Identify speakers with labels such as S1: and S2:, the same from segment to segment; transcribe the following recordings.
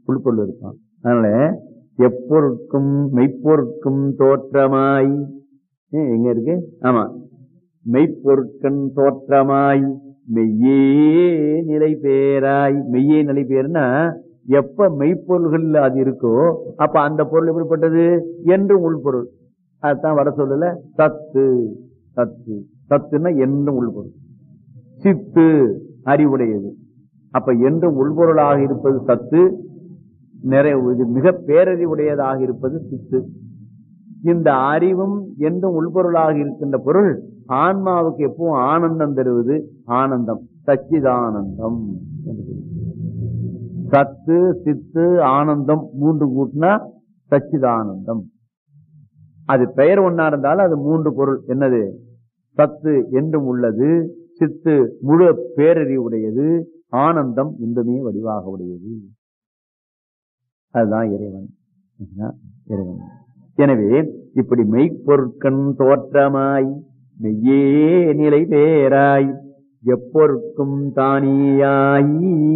S1: உள்பொருள் இருப்பான் அதனால எப்பொருட்கும் மெய்ப்பொருட்கும் தோற்றமாய் ஏ, எங்க இருக்கு ஆமா மெய்ப்பொருட்கண் தோற்றமாய் மெய்யே நிலை பேராய் மெய்யே நிலை பேர்னா எப்ப மெய்ப்பொருள்கள் அது இருக்கோ அப்ப அந்த பொருள் எப்படிப்பட்டது என்றும் உள்பொருள் அதுதான் வட சொல்லல சத்து சத்து சத்துன்னா என்றும் உள்பொருள் சித்து அறிவுடையது அப்ப என்றும் உள்பொருளாக இருப்பது சத்து நிறைய இது மிக பேரறிவுடையதாக இருப்பது சித்து இந்த அறிவும் என்றும் உள்பொருளாக இருக்கின்ற பொருள் ஆன்மாவுக்கு எப்பவும் ஆனந்தம் தருவது ஆனந்தம் சச்சிதானந்தம் என்று சொல்லி. சத்து சித்து ஆனந்தம் மூன்று கூட்டினா சச்சிதானந்தம் அது பெயர் ஒன்னா இருந்தாலும் அது மூன்று பொருள் என்னது சத்து என்றும் உள்ளது சித்து முழு பேரறிவுடையது ஆனந்தம் இன்பமே வடிவாக உடையது அதுதான் இறைவன் இதுதான் இறைவன் எனவே இப்படி மெய்ப்பொருட்கண் தோற்றமாய் மெய்யே நிலை பேராய் எப்பொருட்கும் தானியாய்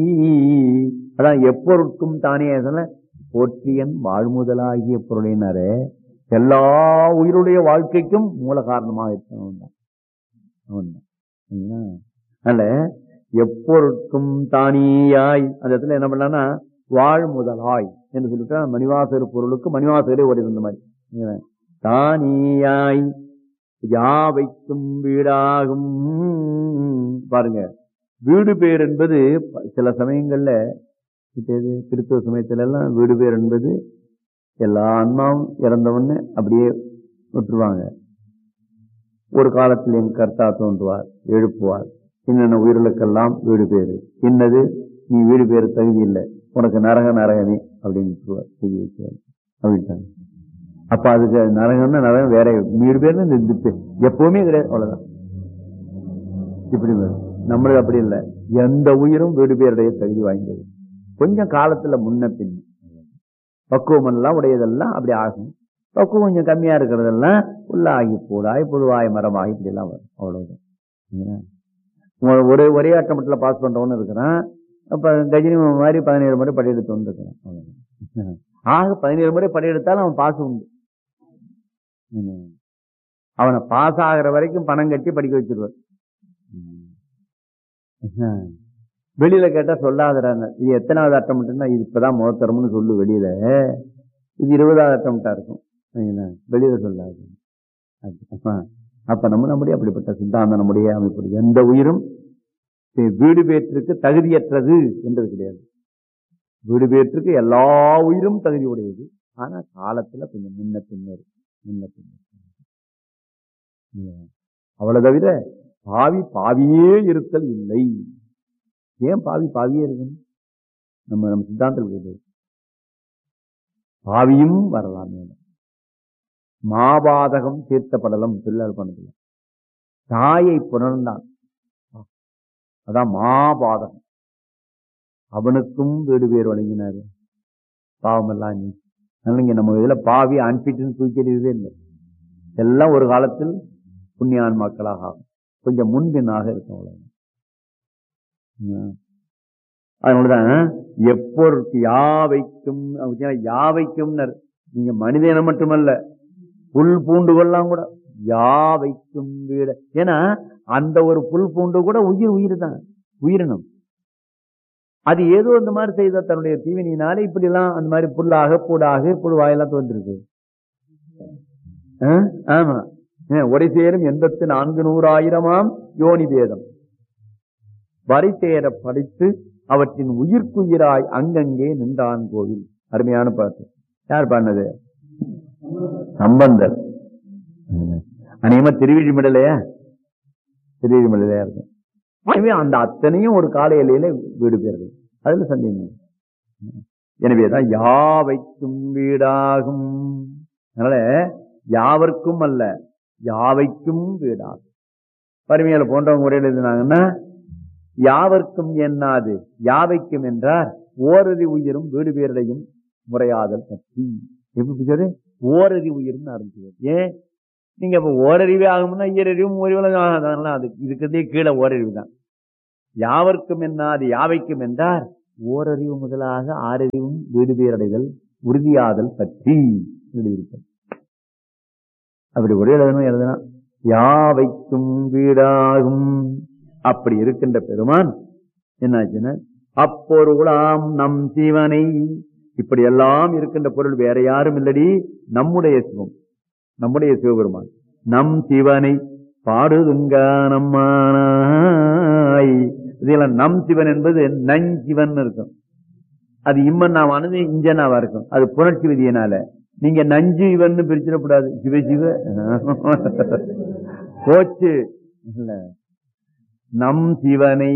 S1: அதான் எப்பொருட்கும் தானே சொன்ன போற்றியன் வாழ்முதலாகிய பொருளினரே எல்லா உயிருடைய வாழ்க்கைக்கும் மூல காரணமாக இருக்கணும் தான் அவன்தான். சரிங்களா? அதனால எப்பொருட்கும் தானியாய் அந்த இடத்துல என்ன பண்ணலாம்னா வாழ் முதலாய் என்று சொல்லிட்டா மணிவாசகர் பொருளுக்கு மணிவாசகரே ஒரு இருந்த மாதிரி சரிங்களா? தானியாய் யாவைக்கும் வீடாகும் பாருங்க வீடு பேர் என்பது ப- சில சமயங்கள்ல இப்ப இது கிறிஸ்துவ சமயத்துல எல்லாம் வீடு பேர் என்பது எல்லா ஆன்மாவும் இறந்தவொடனே அப்படியே விட்டுருவாங்க ஒரு காலத்தில் என் கர்த்தா தோன்றுவார் எழுப்புவார் இன்னென்ன உயிர்களுக்கெல்லாம் வீடு பேரு இன்னது நீ வீடு பேரு தகுதி இல்லை உனக்கு நரக நரகனே அப்படின்னு விட்டுருவார் செய்தி வைக்கிறார் அப்படின்ட்டாங்க அப்ப அதுக்கு நரகம்னா நரகம் வேற வீடு பேர்னு இந்த இது பே- எப்பவுமே கிடையாது அவ்வளவுதான் இப்படி வரும். நம்மளுக்கு அப்படி இல்லை எந்த உயிரும் வீடு பேருடைய தகுதி வாய்ந்தது கொஞ்சம் காலத்துல முன்ன பின் பக்குவம் எல்லாம் உடையதெல்லாம் அப்படி ஆகும் பக்குவம் கொஞ்சம் கம்மியா இருக்கிறதெல்லாம் உள்ளாகி பூடாய் புழுவாய் மரமாகி இப்படி எல்லாம் வரும் அவ்வளவுதான் சரிங்களா? ஒ- ஒரே ஒரே அட்டமட்டில் பாஸ் பண்றவனு இருக்கிறான் அப்ப கஜினி மாதிரி பதினேழு முறை படையெடுத்து வந்துருக்கிறான் அவ்வளவுதான். ஆக பதினேழு முறை படையெடுத்தாலும் அவன் பாஸ் உண்டு ம். அவனை பாஸ் ஆகிற வரைக்கும் பணம் கட்டி படிக்க வச்சிருவார் ம். வெளியில கேட்டா சொல்லாதறாங்க இது எத்தனாவது அட்டம்னா இது இப்பதான் முகத்தரம்னு சொல்லு வெளியில இது இருபதாவது அட்டம்ட்டா இருக்கும் சரிங்களா? வெளியில சொல்லாது அது- அப்ப- அப்ப நம்ம நம்முடைய அப்படிப்பட்ட சித்தாந்தம் நம்முடைய அமைப்பு எந்த உயிரும் வி- வீடு பேற்றிற்கு தகுதியற்றது என்றது கிடையாது வீடு பேற்றுக்கு எல்லா உயிரும் தகுதி உடையது ஆனா காலத்துல கொஞ்சம் முன்ன பின்னர் முன்ன பின்னர் இல்லையா? அவ்வளவு தவிர பாவி பாவியே இருத்தல் இல்லை ஏன் பாவி பாவியே இருக்கணும் நம்ம நம்ம சித்தாந்தத்தில் கிடையாது பாவியும் வரலாம் மேலும் மாபாதகம் தீர்த்தப்படலம் பிள்ளைகள் பண்ணதில்ல தாயை புணர்ந்தான் அதான் மாபாதகம் அவனுக்கும் வீடு பேர் வழங்கினாரு பாவமெல்லாம் நீ அதனால நம்ம இதுல பாவி அன்பிட்டுன்னு தூக்கிறதே இல்லை எல்லாம் ஒரு காலத்தில் புண்ணியான்மாக்களாக ஆகும் கொஞ்சம் முன்பின்னாக இருக்கும் அவ்வளவுதான். உம். அதனாலதான் எப்பொருக்கு யாவைக்கும் அப்படின்னா யாவைக்கும் நீங்க மனித இனம் மட்டுமல்ல புல் பூண்டுகள்லாம் கூட யாவைக்கும் வீட ஏன்னா அந்த ஒரு புல் பூண்டு கூட உயிர் உயிர் தான் உயிரினம் அது ஏதோ இந்த மாதிரி செய்த தன்னுடைய தீவினியினால இப்படி எல்லாம் அந்த மாதிரி புல்லாக பூடாக புழுவாயெல்லாம் தோன்றிருக்கு ஆ? ஆமா ஏன், உரை சேரும் எண்பத்து நான்கு நூறாயிரமாம் யோனி வேதம் வரை சேர படித்து அவற்றின் உயிர்க்குயிராய் அங்கங்கே நின்றான் கோவில் அருமையான பாட்டு யார் பாடினது சம்பந்தர் அநேகமா திருவிழிமிடலையா திருவிழிமிடலையா இருக்கும் எனவே அந்த அத்தனையும் ஒரு கால எல்லையில வீடு பேர்கள் அதுல சந்தேகம் இல்லை. எனவேதான் யாவைக்கும் வீடாகும் அதனால யாவர்க்கும் அல்ல யாவைக்கும் வீடாகும் பருமையில போன்றவங்க உரையில் எழுதினாங்கன்னா யாவர்க்கும் எண்ணாது யாவைக்கும் என்றார் ஓரதி உயிரும் வீடு பேரடையும் முறையாதல் பற்றி எப்படி சொல்லு ஓரதி உயிர்னு ஆரம்பிச்சது ஏன் நீங்க இப்ப ஓரறிவே ஆகும்னா ஈரறிவும் ஓரிவலும் ஆகாதான் அது இருக்கிறதே கீழே ஓரறிவு தான் யாவர்க்கும் எண்ணாது யாவைக்கும் என்றார் ஓரறிவு முதலாக ஆறறிவும் வீடு பேரடைதல் உறுதியாதல் பற்றி எழுதியிருப்பார் அப்படி கூட எழுதணும் எழுதணும் யாவைக்கும் வீடாகும் அப்படி இருக்கின்ற பெருமான் என்னாச்சுன்னா அப்பொருளாம் நம் சிவனை இப்படி எல்லாம் இருக்கின்ற பொருள் வேற யாரும் இல்லடி நம்முடைய சிவம் நம்முடைய சிவபெருமான் நம் சிவனை பாடுதுங்க நம்மானாய் இதுல நம் சிவன் என்பது நஞ்சிவன் இருக்கும் அது இம்மன்னாவானது இஞ்சனாவா இருக்கும் அது புணர்ச்சி விதியினால நீங்க நஞ்சு இவன் பிரிச்சிடக்கூடாது சிவ சிவ போச்சு இல்ல நம் சிவனை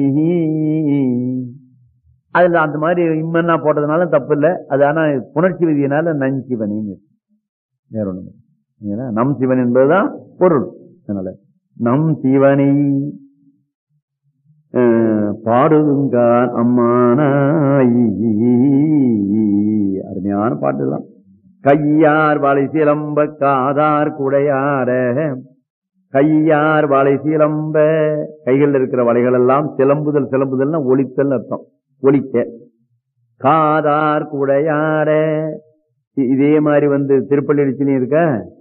S1: அதுல அந்த மாதிரி இம்மன்னா போட்டதுனால தப்பு இல்லை அது ஆனா புணர்ச்சி விதியினால நஞ்சிவனின்னு இருக்கு. வேற ஒண்ணு இல்ல. நம் சிவன் என்பதுதான் பொருள் அதனால நம் சிவனை அஹ், பாடுதுங்கான் அம்மானாய் அருமையான பாட்டுதான் கையார் வளை சிலம்ப காதார் குடையார கையார் வளை சிலம்ப கைகள் இருக்கிற வளைகள் எல்லாம் சிலம்புதல் சிலம்புதல்னா ஒலித்தல் அர்த்தம் ஒலிக்க காதார் குடையார இ- இதே மாதிரி வந்து திருப்பள்ளி எழுச்சிலையும் இருக்க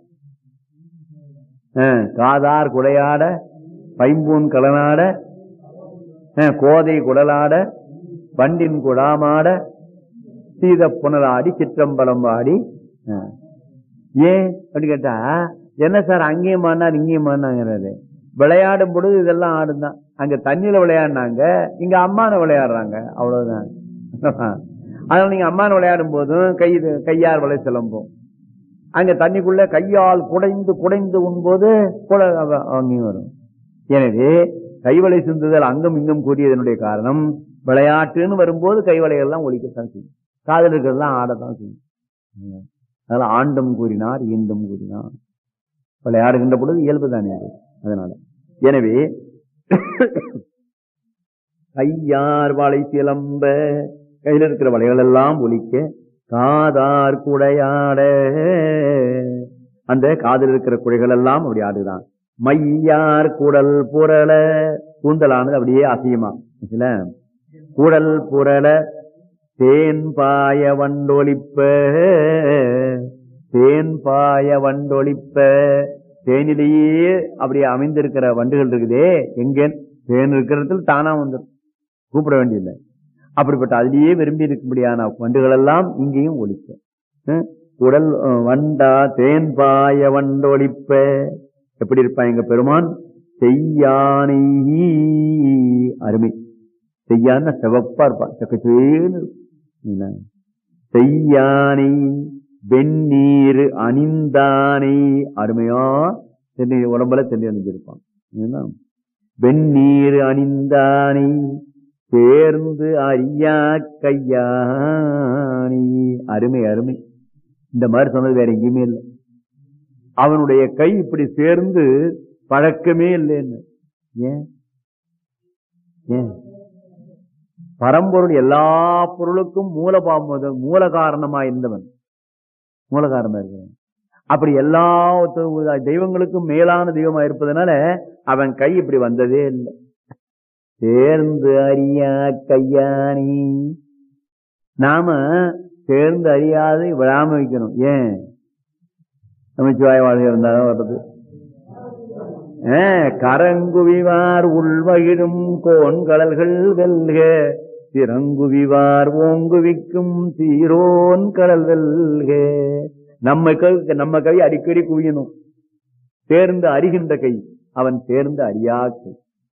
S1: அஹ், காதார் குடையாட பைம்பூன் கலனாட அஹ், கோதை குடலாட வண்டின் குடாமாட சீத புனலாடி சிற்றம்பலம் ஆடி அஹ். ஏன் அப்படி கேட்டா என்ன சார் அங்கேயும் ஆடினார் இங்கேயும் ஆடினாங்கிறாரு விளையாடும் பொழுது இதெல்லாம் ஆடுதான் அங்க தண்ணியில விளையாடினாங்க இங்க அம்மான விளையாடுறாங்க அவ்வளவுதான் அதனால நீங்க அம்மான விளையாடும் போதும் கை கையார் வலை சிலம்பும் அங்க தண்ணிக்குள்ள கையால் குடைந்து குடைந்து உண்போது குட- அவ- அங்கேயும் வரும் எனவே கைவளை சிந்துதல் அங்கும் இங்கும் கூறியதனுடைய காரணம் விளையாட்டுன்னு வரும்போது கைவளைகள் எல்லாம் ஒழிக்கத்தான் செய்யும் காதல் இருக்கிறதெல்லாம் ஆடத்தான் செய்யும் உம். அதனால ஆண்டும் கூறினார் ஈண்டும் கூறினார் விளையாடுகின்ற பொழுது இயல்பு தானே அது அதனால எனவே கையார் வளை சிலம்ப கையில் இருக்கிற வளைகள் எல்லாம் ஒலிக்க காதார் குடையாட அந்த காதில் இருக்கிற குடைகள் எல்லாம் அப்படி ஆடுதான் மையார் குடல் புரள கூந்தலானது அப்படியே அசையுமா இல்ல குடல் புரள தேன் பாய வண்டொலிப்ப தேன் பாய வண்டொலிப்ப தேனிலேயே அப்படியே அமைந்திருக்கிற வண்டுகள் இருக்குதே எங்கே தேன் இருக்கிறதுல தானா வந்துடும் கூப்பிட வேண்டியதில்லை அப்படிப்பட்ட அதிலேயே விரும்பி இருக்கும்படியான வண்டுகள் எல்லாம் இங்கேயும் ஒலிக்க ஹம், உடல் அஹ், வண்டா தேன் பாய வண்டொலிப்ப எப்படி இருப்பான் எங்க பெருமான் செய்யானை அருமை செய்யான்னு சிவப்பா இருப்பான் செக்கச்சேன்னு இருக்கும். என்ன? செய்யானை வெந்நீர் அணிந்தானை அருமையா தென்னை உடம்புல தென்னி அணிஞ்சிருப்பான் என்ன? வெந்நீர் அணிந்தானை சேர்ந்து அறியா கையானி அருமை அருமை இந்த மாதிரி சொன்னது வேற எங்கேயுமே இல்லை அவனுடைய கை இப்படி சேர்ந்து பழக்கமே இல்லைன்னு ஏன் ஏன் பரம்பொருள் எல்லா பொருளுக்கும் மூல பாம்பு மூல காரணமா இருந்தவன் மூல காரணமா இருக்கிறவன் அப்படி எல்லா த- தெய்வங்களுக்கும் மேலான தெய்வமா இருப்பதனால அவன் கை இப்படி வந்ததே இல்லை சேர்ந்து அறியா கையானி நாம சேர்ந்து அறியாது விழாம வைக்கணும் ஏன் நமச்சிவாய வாழ்க்கை இருந்தாலும் வர்றது ஆ, கரங்குவிவார் உள்வகிடும் கோன் கடல்கள் வெல்க திறங்குவிவார் ஓங்குவிக்கும் சீரோன் கடல் வெல்க நம்ம கை நம்ம கை அடிக்கடி குவியணும் சேர்ந்து அறிகின்ற கை அவன் சேர்ந்து அறியா கை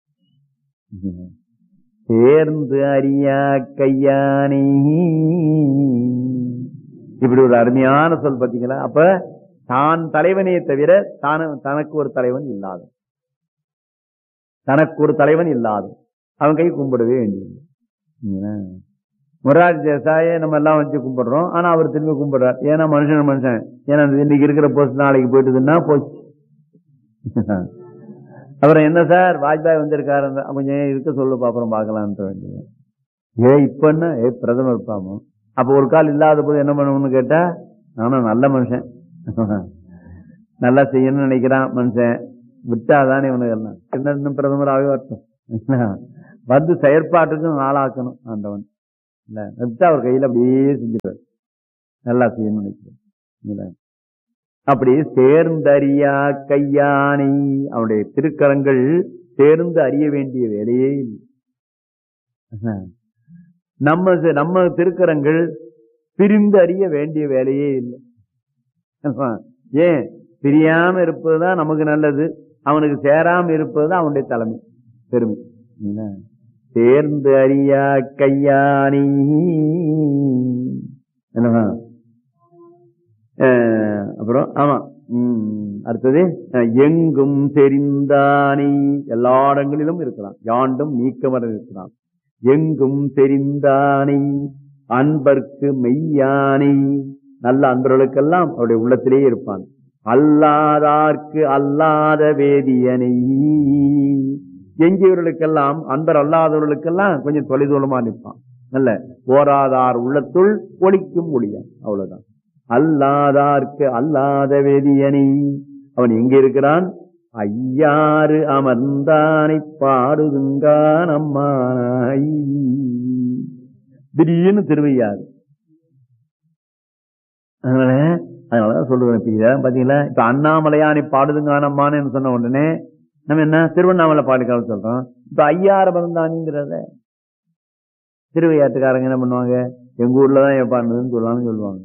S1: சேர்ந்து அறியா கையானே இப்படி ஒரு அருமையான சொல் பாத்தீங்களா அப்ப தான் தலைவனே தவிர தான தனக்கு ஒரு தலைவன் இல்லாத தனக்கு ஒரு தலைவன் இல்லாத அவன் கை கும்பிடவே வேண்டியது முராரி தேசாய நம்ம எல்லாம் வச்சு கும்பிடுறோம் ஆனா அவர் திரும்பி கும்பிடுறார் ஏன்னா மனுஷன் மனுஷன் ஏன்னா இன்னைக்கு இருக்கிற போஸ்ட் நாளைக்கு போயிட்டுதுன்னா போச்சு அப்புறம் என்ன சார் வாஜ்பாய் வந்திருக்காரு கொஞ்சம் இருக்க சொல்லு அப்புறம் பார்க்கலான்ட்டு வேண்டியது ஏ இப்ப என்ன ஏ பிரதமர் இருப்பாமோ அப்ப ஒரு கால் இல்லாத போது என்ன பண்ணணும்னு கேட்டா நானும் நல்ல மனுஷன் நல்லா செய்யணும்னு நினைக்கிறான் மனுஷன் விட்டாதானே இவனுக்கு எல்லாம் என்ன இன்னும் பிரதமராகவே வரட்டும் வந்து செயற்பாட்டுக்கும் ஆளாக்கணும் ஆண்டவன் இல்ல நிறுத்தா அவர் கையில அப்படியே செஞ்சிருவார் நல்லா செய்யணும்னு நினைக்கிறேன் இல்ல அப்படி சேர்ந்தறியா கையானை அவனுடைய திருக்கரங்கள் சேர்ந்து அறிய வேண்டிய வேலையே இல்லை நம்ம நம்ம திருக்கரங்கள் பிரிந்து அறிய வேண்டிய வேலையே இல்லை ஏன் பிரியாம இருப்பதுதான் நமக்கு நல்லது அவனுக்கு சேராம இருப்பதுதான் அவனுடைய தலைமை பெருமை சேர்ந்து அறியா கையானி என்னவா அப்புறம் ஆமா அடுத்தது எங்கும் தெரிந்தானே எல்லா இடங்களிலும் இருக்கலாம் யாண்டும் நீக்கமர இருக்கலாம் எங்கும் தெரிந்தானே அன்பர்க்கு மெய்யானை நல்ல அன்பர்களுக்கெல்லாம் அவருடைய உள்ளத்திலேயே இருப்பான் அல்லாதார்க்கு அல்லாத வேதியனை எஞ்சியவர்களுக்கெல்லாம் அன்பர் அல்லாதவர்களுக்கெல்லாம் கொஞ்சம் தொலைதூரமா நிற்பான் நல்ல ஓராதார் உள்ளத்துள் ஒளிக்கும் ஒளியன் அவ்வளவுதான் அல்லாதார்க்கு அல்லாத வேதியனை அவன் எங்க இருக்கிறான் ஐயாறு அமர்ந்தானை பாடுதுங்கான் அம்மானாய் திடீர்னு திருவையாறு அதனால அதனாலதான் சொல்லுவேன் இப்ப இதான் பாத்தீங்களா இப்ப அண்ணாமலையானை பாடுதுங்கானம்மான்னு சொன்ன உடனே நம்ம என்ன திருவண்ணாமலை பாடுக்கால சொல்றோம் இப்ப ஐயாறு அமர்ந்தானிங்கிறத திருவையாற்றுக்காரங்க என்ன பண்ணுவாங்க எங்க ஊர்லதான் பாடுனதுன்னு சொல்லலாம்னு சொல்லுவாங்க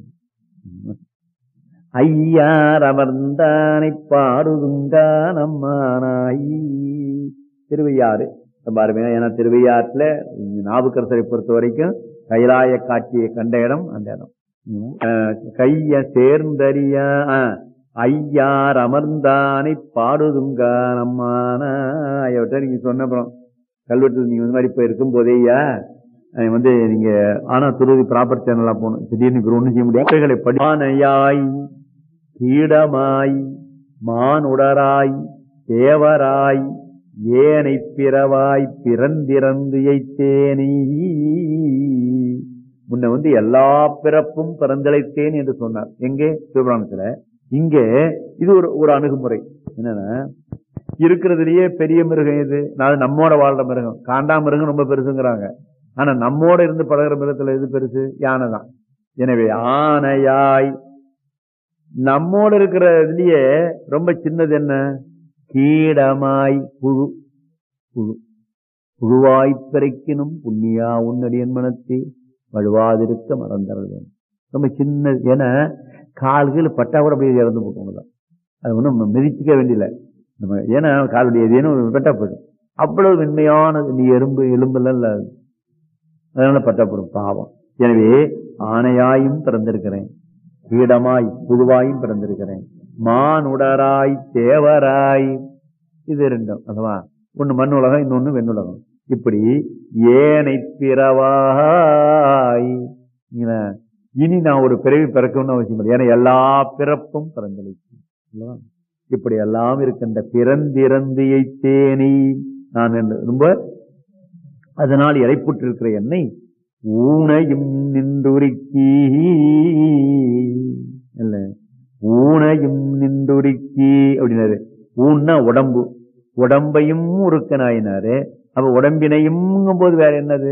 S1: ஐயார் அமர்ந்தானை பாடுதுங்கானம்மானாய் திருவையாறு ரொம்ப அருமையா ஏன்னா திருவையாற்றுல நாவுக்கரசரை பொறுத்த வரைக்கும் கைலாய காட்சியை கண்ட இடம் அந்த இடம் கைய சேர்ந்தறியா ஐயார் அமர்ந்தானை பாடுதுங்கானம்மானாய்ட்ட நீங்க சொன்ன அப்புறம் கல்வெட்டு நீங்க இந்த மாதிரி இப்ப இருக்கும் போதேயா வந்து நீங்க ஆனா துருவி ப்ராப்பர் சேனலா போகணும் திடீர்னு இப்ப ஒண்ணும் செய்ய முடியாது படியாய் கீடமாய் மானுடராய் தேவராய் ஏனை பிறவாய் பிறந்திறந்து எய்த்தேனி முன்ன வந்து எல்லா பிறப்பும் பிறந்தழைத்தேன் என்று சொன்னார் எங்கே சிவபுராணத்துல இங்க இது ஒரு ஒரு அணுகுமுறை என்னன்னா இருக்கிறதுலயே பெரிய மிருகம் இது அது நம்மோட வாழ்ற மிருகம் காண்டா மிருகம் ரொம்ப பெருசுங்கிறாங்க ஆனா நம்மோட இருந்து பழகிற மிருகத்துல எது பெருசு யானை தான் எனவே ஆனையாய் நம்மோட இருக்கிற இதுலயே ரொம்ப சின்னது என்ன கீடமாய் புழு புழு புழுவாய் பிறக்கினும் புண்ணியா உன்னடியன் மனத்தை வழுவாதிருக்க மறந்தறது ரொம்ப சின்ன ஏன்னா கால்கள் பட்டா கூட அப்படியே இறந்து போட்டோம் அது ஒன்றும் மிதிச்சுக்க வேண்டியல நம்ம ஏன்னா காலுடைய ஏதேனும் பட்டா போயிடும் அவ்வளவு மென்மையானது நீ எறும்பு எலும்பெல்லாம் இல்ல அதனால பட்டப்படும் பாவம் எனவே ஆணையாயும் பிறந்திருக்கிறேன் கீடமாய் புழுவாயும் பிறந்திருக்கிறேன் மானுடராய் தேவராய் இது ரெண்டும் அதுவா ஒன்னு மண் உலகம் இன்னொன்னு வெண்ணுலகம் இப்படி ஏனை பிறவாய் இனி நான் ஒரு பிறவி பிறக்கணும்னு அவசியம் இல்லை ஏன்னா எல்லா பிறப்பும் பிறந்தளிக்கும் இப்படி எல்லாம் இருக்கின்ற பிறந்திறந்தியை தேனி நான் ரொம்ப அதனால் இறைப்புற்றிருக்கிற என்னை ஊனையும் நின்றுருக்கி இல்ல ஊனையும் நின்றுருக்கி அப்படின்னாரு ஊன்னா உடம்பு உடம்பையும் உருக்கனாயினாரு அப்ப உடம்பினையும் போது வேற என்னது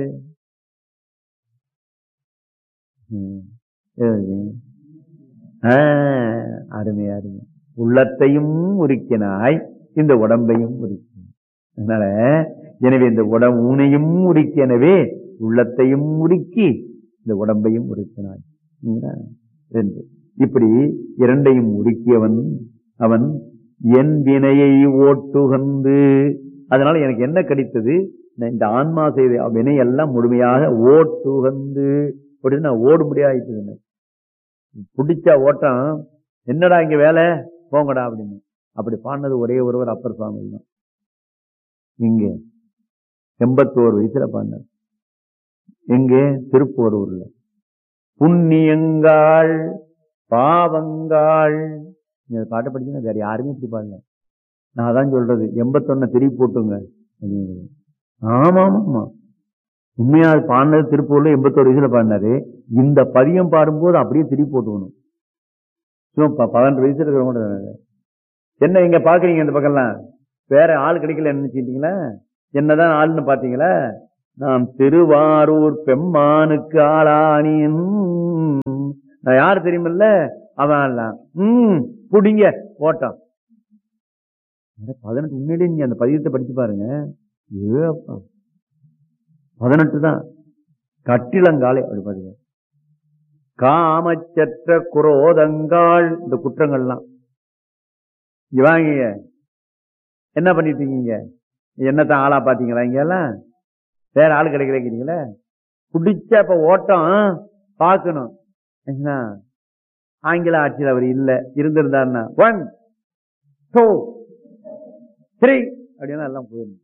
S1: அருமை அருமை உள்ளத்தையும் உருக்கினாய் இந்த உடம்பையும் உருக்கினாய் அதனால எனவே இந்த உடம்பு ஊனையும் உருக்கியனவே உள்ளத்தையும் உருக்கி இந்த உடம்பையும் உருக்கினாய் ரெண்டு இப்படி இரண்டையும் உருக்கியவன் அவன் என் வினையை ஓட்டுகந்து அதனால எனக்கு என்ன கிடைத்தது இந்த ஆன்மா செய்த வினையெல்லாம் முழுமையாக ஓட்டுகந்து அப்படின்னு நான் ஓட முடியாது பிடிச்ச ஓட்டம் என்னடா இங்க வேலை போங்கடா அப்படின்னு அப்படி பாடினது ஒரே ஒருவர் அப்பர் சுவாமி தான் இங்க எண்பத்தோரு வயசுல பாடினார் எங்கே திருப்போரூர்ல புண்ணியங்காள் பாவங்காள் இந்த பாட்டை படிச்சுன்னா வேற யாருமே இப்படி பாடல நான் அதான் சொல்றது எண்பத்தொன்ன திருப்பி போட்டுங்க ஆமா ஆமா உண்மையா பாடினது திருப்பூர்ல எண்பத்தோரு வயசுல பாடினாரு இந்த பதியம் பாடும்போது அப்படியே திருப்பி போட்டுக்கணும் சும்மா பதினெட்டு வயசுல இருக்கிறவங்க என்ன இங்க பாக்குறீங்க இந்த பக்கம்லாம் வேற ஆள் கிடைக்கல நினைச்சிட்டீங்களா என்னதான் ஆள்னு பாத்தீங்களா நாம் திருவாரூர் பெம்மானுக்கு ஆளானின் நான் யார் தெரியுமில்ல அவன் ம் புடிங்க போட்டான் பதினெட்டு உண்மையிலேயே நீங்க அந்த பதியத்தை படிச்சு பாருங்க ஏ அப்பா பதினெட்டு தான் கட்டிலங்காலை அப்படி பாருங்க காமச்சற்ற குரோதங்காள் இந்த குற்றங்கள்லாம் இங்க வாங்க என்ன பண்ணிட்டு இருக்கீங்க என்னத்தான் ஆளா பாத்தீங்களா இங்க எல்லாம் வேற ஆள் கிடைக்கலங்கிறீங்களே பிடிச்ச அப்ப ஓட்டம் பார்க்கணும் என்ன ஆங்கில ஆட்சியில் அவர் இல்ல இருந்திருந்தாருன்னா ஒன் டூ த்ரீ அப்படின்னா எல்லாம் போயிடும்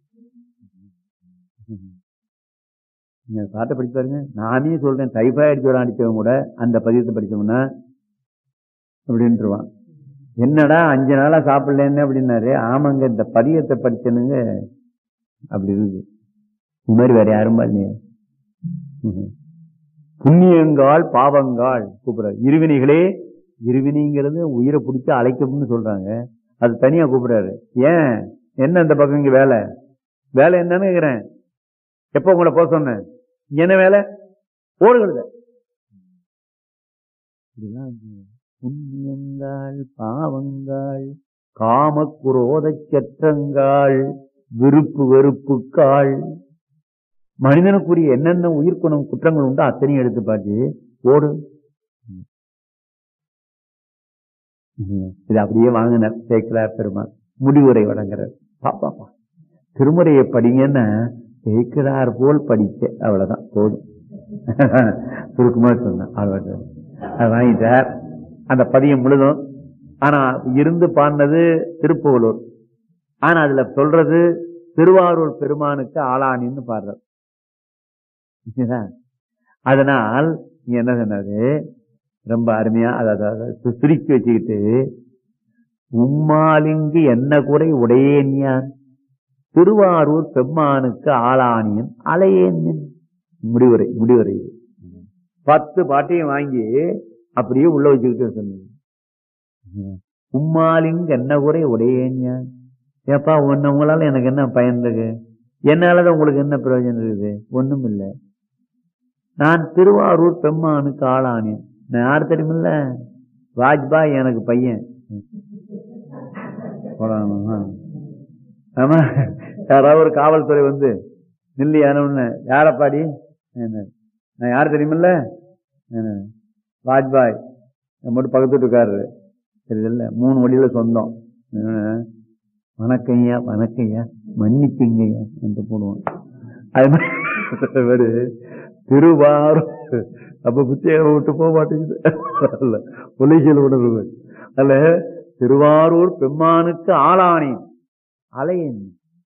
S1: நீங்க பாட்டை படிச்சு பாருங்க நானே சொல்றேன் டைபாய்டு ஜுரம் அடிச்சவங்க கூட அந்த பதியத்தை படிச்சோம்னா அப்படின்ட்டுருவான் என்னடா அஞ்சு நாளா சாப்பிடலன்னு அப்படின்னாரு ஆமாங்க இந்த பதியத்தை படிச்சனுங்க அப்படி இருக்குது இது மாதிரி வேற யாரும் பாருங்க புண்ணியங்கால் பாவங்கால் கூப்பிடுறாரு இருவினைகளே இருவினைங்கிறது உயிரை பிடிச்சி அழைக்கும்னு சொல்றாங்க அது தனியா கூப்பிடுறாரு ஏன் என்ன இந்த பக்கம் இங்க வேலை வேலை என்னன்னு கேக்குறேன் எப்ப உங்களை போக சொன்னேன் என்ன வேலை ஓடுகிறது புண்ணியங்கால் பாவங்கால் காம குரோத சற்றங்கால் விருப்பு வெறுப்புக்காள் மனிதனுக்குரிய என்னென்ன உயிர்க்குணம் குற்றங்கள் உண்டோ அத்தனையும் எடுத்து பார்த்து ஓடு இது அப்படியே வாங்கினார் சேக்கலார் பெருமான் முடிவுரை வழங்குறார் பாப்பாப்பா திருமுறையை படிங்கன்னா கேட்கிறார் போல் படிக்க அவ்வளவுதான் போதும் சுருக்குமா சொன்னேன் அவ்வளவு அது வாங்கிட்டார் அந்த பதியம் முழுதும் ஆனா இருந்து பாடினது திருப்புவலூர் ஆனா அதுல சொல்றது திருவாரூர் பெருமானுக்கு ஆளானின்னு பாடுறார் அதனால் நீ என்ன சொன்னது ரொம்ப அருமையா அதாவது சுருக்கி வச்சுக்கிட்டு உம்மாலிங்கு என்ன குறை உடையேன் யான் திருவாரூர் பெம்மானுக்கு ஆளானியன் அலையேன் முடிவுரை முடிவுரை பத்து பாட்டையும் வாங்கி அப்படியே உள்ள வச்சுக்கிட்டு சொன்னீங்க உம்மாலிங்கு என்ன குறை உடையேன் யான் ஏப்பா ஒன்னு உங்களால எனக்கு என்ன பயன் இருக்கு என்னாலதான் உங்களுக்கு என்ன பிரயோஜனம் இருக்குது ஒண்ணும் இல்லை நான் திருவாரூர் பெம்மானுக்கு ஆளானேன் நான் யார் தெரியுமில்ல வாஜ்பாய் எனக்கு பையன் ஆமா யாராவது ஒரு காவல்துறை வந்து நில்லி யானு யாரப்பாடி நான் யார் தெரியுமில்ல வாஜ்பாய் மட்டும் பக்கத்து வீட்டுக்காரரு தெரியுதுல்ல மூணு வழியில சொந்தம் வணக்கம்யா வணக்கம்யா மன்னிக்குங்கய்யா என்று போடுவான் அது மாதிரி திருவாரூர் அப்ப புத்தியகம் விட்டு போக மாட்டேங்குது உலகியல் உணர்வு அல்ல திருவாரூர் பெம்மானுக்கு ஆளானேன் அலையன்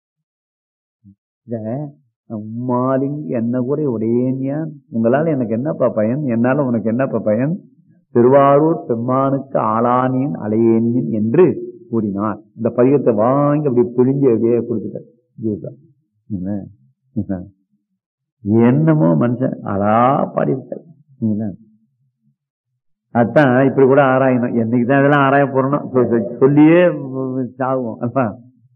S1: உம்மாலிங் என்ன கூட உடையேன் உங்களால எனக்கு என்னப்பா பயன் என்னால உனக்கு என்னப்பா பயன் திருவாரூர் பெம்மானுக்கு ஆளானேன் அலையேன் என்று கூறினார் இந்த பதியத்தை வாங்கி அப்படி பிழிஞ்சு அப்படியே கொடுத்துட்டார் என்னமோ மனுஷன் அழா பாடியிருக்காரு அதான் இப்படி கூட ஆராயணும் என்னைக்குதான் இதெல்லாம் ஆராய போறணும் சொல்லியே சாகுவோம் அதான்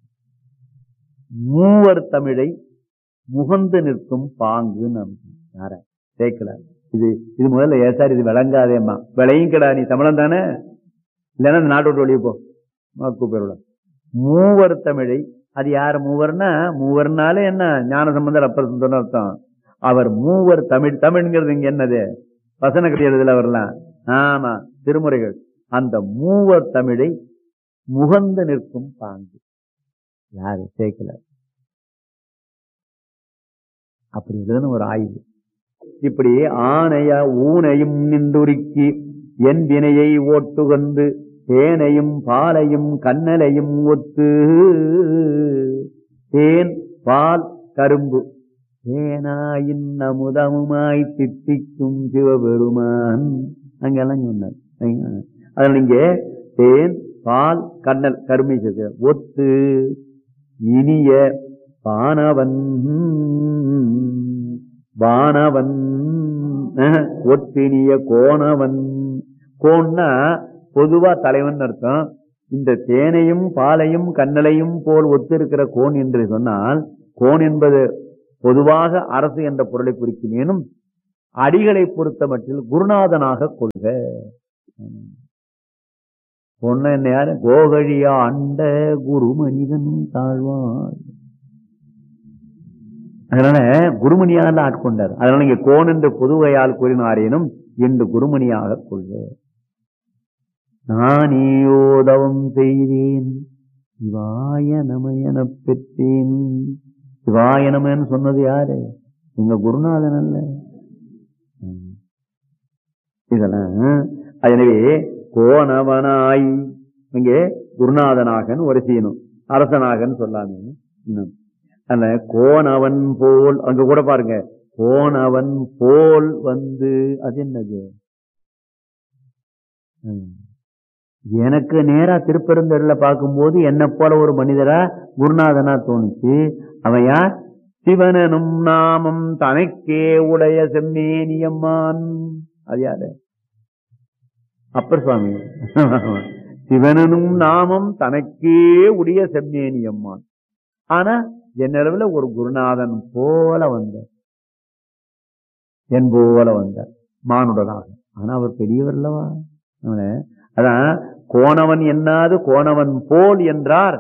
S1: மூவர் தமிழை முகந்து நிற்கும் பாங்கு யார சேர்க்கல இது இது முதல்ல ஏசார் இது விளங்காதேம்மா விளையும் கடா நீ தமிழன் தானே இல்லைன்னா இந்த நாட்டோட வெளியே போ கூப்பிட மூவர் தமிழை அது யார் மூவர்னா மூவர்னாலே என்ன ஞான சம்பந்தர் அப்பர் அர்த்தம் அவர் மூவர் தமிழ் தமிழ்ங்கிறது இங்க என்னது வசன கட்டியதுல வரலாம் ஆமா திருமுறைகள் அந்த மூவர் தமிழை முகந்து நிற்கும் பாங்கு யாரு சேர்க்கல அப்படி இதுன்னு ஒரு ஆய்வு இப்படி ஆணைய ஊனையும் நின்றுருக்கி என் வினையை ஓட்டுகந்து தேனையும் பாலையும் கண்ணலையும் ஒத்து தேன் பால் கரும்பு தேனாயின் அமுதமுமாய் தித்திக்கும் சிவபெருமான் அங்கெல்லாம் சொன்னார் அதில் இங்க தேன் பால் கண்ணல் கருமை ஒத்து இனிய பானவன் வானவன் ஒத்தினிய கோணவன் கோன்னா பொதுவா தலைவன் அர்த்தம் இந்த தேனையும் பாலையும் கண்ணலையும் போல் ஒத்திருக்கிற கோன் என்று சொன்னால் கோன் என்பது பொதுவாக அரசு என்ற பொருளை குறிக்குமேனும் அடிகளை பொறுத்த மட்டில் குருநாதனாக கொள்க பொண்ணு என்ன யாரு கோகழியா அண்ட குரு மனிதன் தாழ்வார் அதனால குருமணியாக ஆட்கொண்டார் அதனால இங்க கோன் என்ற பொதுவையால் கூறினாரேனும் என்று குருமணியாக கொள்க நானேயோதவம் செய்தேன் சிவாய நமயன பெற்றேன் சிவாய நமன்னு சொன்னது யாரு எங்க குருநாதன் அல்ல இதெல்லாம் எனவே கோணவனாய் இங்கே குருநாதனாகன்னு ஒரு செய்யணும் அரசனாகன்னு சொல்லாமே இன்னும் அல்ல கோணவன் போல் அங்க கூட பாருங்க கோணவன் போல் வந்து அது என்னது ம். எனக்கு நேரா திருப்பெருந்தரில் பார்க்கும்போது என்ன போல ஒரு மனிதரா குருநாதனா தோணுச்சு அவன் யார் சிவனனும் நாமம் தனக்கே உடைய செம்மேனியம்மான் அது யாரு அப்பர் சுவாமி சிவனனும் நாமம் தனக்கே உடைய செம்மேனியம்மான் ஆனா என்னளவுல ஒரு குருநாதன் போல வந்தார் என் போல வந்தார் மானுடனாக ஆனா அவர் பெரியவர் அல்லவா அவன அதான் கோணவன் என்னாது கோணவன் போல் என்றார்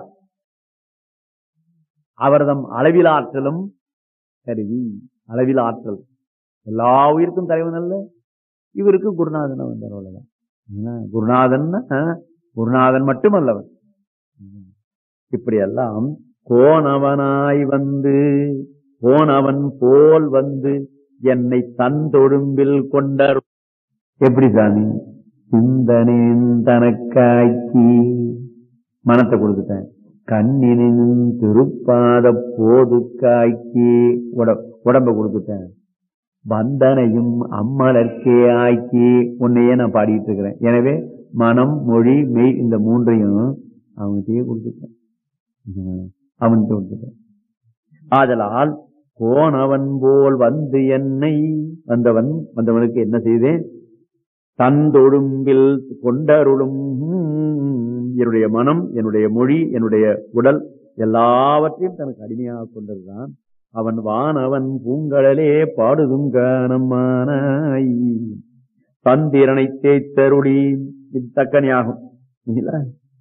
S1: அவர்தம் அளவில் ஆற்றலும் கருவி அளவில் ஆற்றல் எல்லா உயிருக்கும் தலைவன் அல்ல இவருக்கு குருநாதன் வந்தார் அவ்வளவுதான் என்ன, குருநாதன் குருநாதன் மட்டுமல்லவன் ம். இப்படியெல்லாம் கோணவனாய் வந்து கோணவன் போல் வந்து என்னை தன் தொழும்பில் கொண்டார் எப்படி சாமி சிந்தனேன் தனக்காக்கி மனத்தை கொடுத்துட்டேன் கண்ணினின் திருப்பாத போது காய்க்கி உட- உடம்ப கொடுத்துட்டேன் வந்தனையும் அம்மலர்க்கே ஆக்கி உன்னையே நான் பாடிட்டு இருக்கிறேன் எனவே மனம் மொழி மெய் இந்த மூன்றையும் அவனுக்கே கொடுத்துட்டேன் ம், அவனுக்கு கொடுத்துட்டேன் ஆதலால் கோணவன் போல் வந்து என்னை வந்தவன் வந்தவனுக்கு என்ன செய்தேன் தந்தொடும்பில் கொண்டருளும் என்னுடைய மனம் என்னுடைய மொழி என்னுடைய உடல் எல்லாவற்றையும் தனக்கு அடிமையாக கொண்டதுதான் அவன் வானவன் பூங்கடலே பாடுதும் காணமானாய் தந்திரனை தேய்த்தருளி இது தக்கனியாகும் இல்லைங்களா?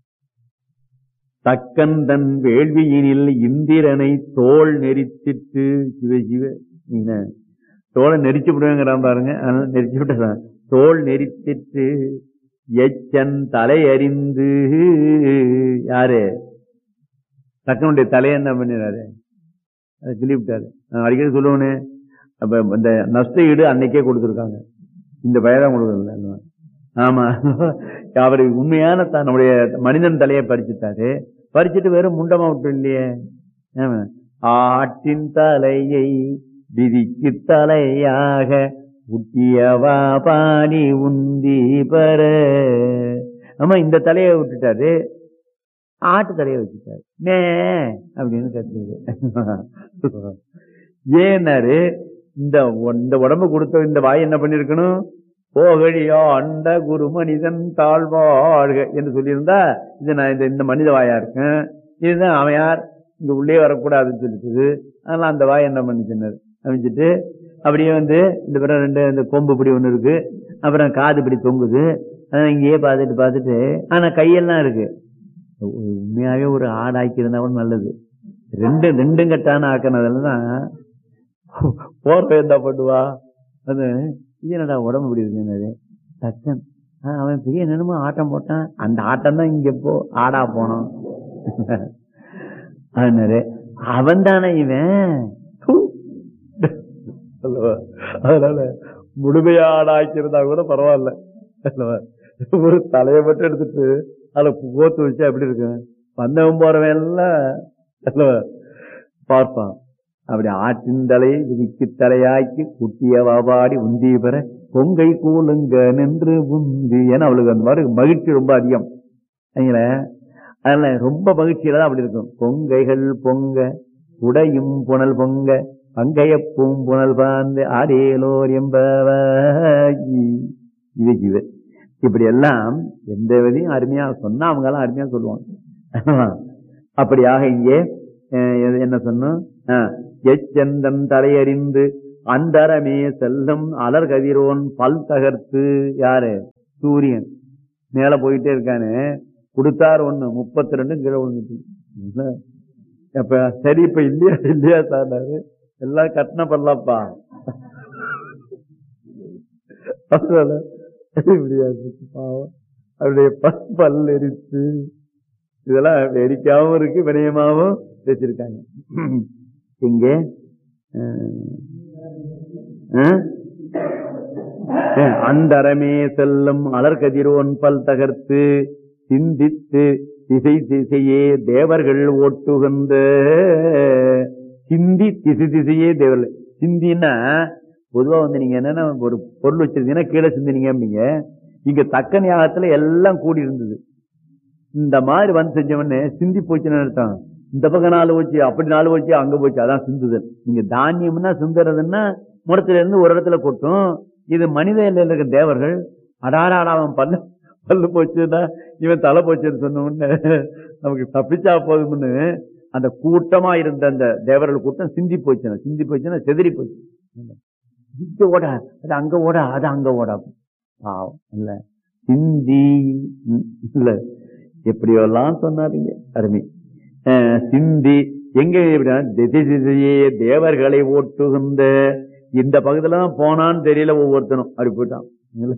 S1: தக்கன் தன் வேள்வியினில் இந்திரனை தோல் நெரித்திட்டு சிவ சிவ நீங்க தோலை நெரிச்சு விடுவேங்கிறான் பாருங்க அதனால நெரிச்சு விட்டதான் தோல் நெரித்திட்டு எச்சன் தலையறிந்து யாரு தக்கனுடைய தலையை என்ன பண்ணிடுறாரு அதை கிள்ளி விட்டாரு நான் அடிக்கடி சொல்லுவேனே அப்ப இந்த நஷ்ட ஈடு அன்னைக்கே கொடுத்துருக்காங்க இந்த பயதான் கொடுக்கல ஆமா அவர் உண்மையான தான் நம்முடைய மனிதன் தலையை பறிச்சுட்டாரு பறிச்சுட்டு வெறும் முண்டமா விட்டு இல்லையே ஆமா. ஆட்டின் தலையை விதிக்கு தலையாக உட்டியவா பாடி உந்தி பெற ஆமா இந்த தலையை விட்டுட்டாரு ஆட்டு தலையை வச்சுட்டாரு மே அப்படின்னு கத்துது ஏன்னாரு இந்த ஒ- இந்த உடம்பு கொடுத்த இந்த வாய் என்ன பண்ணிருக்கணும் போகழியோ அண்ட குரு மனிதன் தாழ்வாழ்க என்று சொல்லியிருந்தா இது நான் இந்த இந்த மனித வாயா இருக்கேன் இதுதான் அவன் யார் இங்க உள்ளே வரக்கூடாதுன்னு சொல்லிட்டு அதனால அந்த வாய் என்ன பண்ணிச்சுன்னாரு அமைச்சிட்டு அப்படியே வந்து இந்த பிறகு ரெண்டு இந்த கொம்பு இப்படி ஒண்ணு இருக்கு அப்புறம் காது இப்படி தொங்குது அதான் இங்கேயே பார்த்துட்டு பார்த்துட்டு ஆனா கையெல்லாம் இருக்கு உ- உண்மையாவே ஒரு ஆடாக்கி இருந்தா கூட நல்லது ரெண்டு ரெண்டும் கட்டான ஆக்கினதுல தான் போற என்ன பண்ணுவா அது இது என்னடா உடம்பு இப்படி இருக்குன்னு தச்சன் ஆ, அவன் பெரிய என்னமோ ஆட்டம் போட்டான் அந்த ஆட்டம் தான் இங்க போ ஆடா போனோம் அதனால அவன் தானே இவன் ஹூ. அல்லவா? அதனால முழுமையா ஆடாக்கியிருந்தா கூட பரவாயில்ல அல்லவா? ஒரு தலையை மட்டும் எடுத்துட்டு அதுல கோத்து வச்சா எப்படி இருக்கும் வந்தவன் போறவன் எல்லாம் அல்லவா? பார்ப்பான் அப்படி ஆற்றின் தலை விதிக்கு தலையாக்கி குட்டிய வாபாடி உந்தி பெற கொங்கை கூலுங்க நின்று உந்தி ஏன்னா அவளுக்கு அந்த மாதிரி மகிழ்ச்சி ரொம்ப அதிகம் சரிங்களா? அதனால ரொம்ப மகிழ்ச்சியில தான் அப்படி இருக்கும் கொங்கைகள் பொங்க உடையும் புனல் பொங்க பங்கைய பூம்புணல் பாந்து ஆடேலோர் என்பவாயி இது இது இப்படி எல்லாம் எந்த விதையும் அருமையா சொன்னா அவங்க எல்லாம் அருமையா சொல்லுவாங்க அப்படியாக இங்கே அஹ், எது- என்ன சொன்னோம் ஆ, எச்செந்தன் தலையறிந்து அந்தரமே செல்லும் அலர் கதிரோன் பல் தகர்த்து யாரு சூரியன் மேல போயிட்டே இருக்கானே கொடுத்தாரு ஒண்ணு முப்பத்தி ரெண்டு கீழே விழுந்துட்டு அப்ப சரி இப்ப இல்லையா இல்லையா சார் எல்லாம் கட்டின பல்லப்பா அதனால முடியாது பாவம் அவருடைய பல் பல் எரித்து இதெல்லாம் வெடிக்காவும் இருக்கு வினயமாவும் வச்சிருக்காங்க இங்க அந்தரமே செல்லும் அலர்கதிரோன் பல் தகர்த்து சிந்தித்து திசை திசையே தேவர்கள் ஓட்டுகின்ற சிந்தி திசை திசையே தேவர்கள் சிந்தின்னா பொதுவா வந்து நீங்க என்னன்னா ஒரு பொருள் வச்சிருந்தீங்கன்னா கீழே சிந்தினீங்க அப்படிங்க இங்க தக்க ஞாபகத்துல எல்லாம் கூடி இருந்தது இந்த மாதிரி வந்து செஞ்சவொடனே சிந்தி போச்சுன்னு அர்த்தம் இந்த பக்கம் நாலு போச்சு அப்படி நாலு போச்சு அங்க போச்சு அதான் சிந்துதல் நீங்க தானியம்னா சிந்துறதுன்னா முடத்துல இருந்து ஒரு இடத்துல கொட்டும் இது மனித எல்லையில் இருக்க தேவர்கள் அடாராடா அவன் பல்லு பல்லு போச்சுன்னா இவன் தலை போச்சுன்னு சொன்ன உடனே நமக்கு தப்பிச்சா போதும்னு அந்த கூட்டமா இருந்த அந்த தேவர்கள் கூட்டம் சிந்தி போச்சுன்னா சிந்தி போச்சுன்னா செதறி போச்சு இங்க ஓட அது அங்க ஓட அது அங்க ஓட பாவம் இல்ல சிந்தி ம், இல்ல எப்படியெல்லாம் சொன்னாருங்க அருமை அஹ், சிந்தி எங்க எப்படின்னா, திசை திசையே தேவர்களை ஓட்டுகின்ற இந்த பகுதியில தான் போனான்னு தெரியல ஒவ்வொருத்தனும் அப்படி போயிட்டான் இல்ல?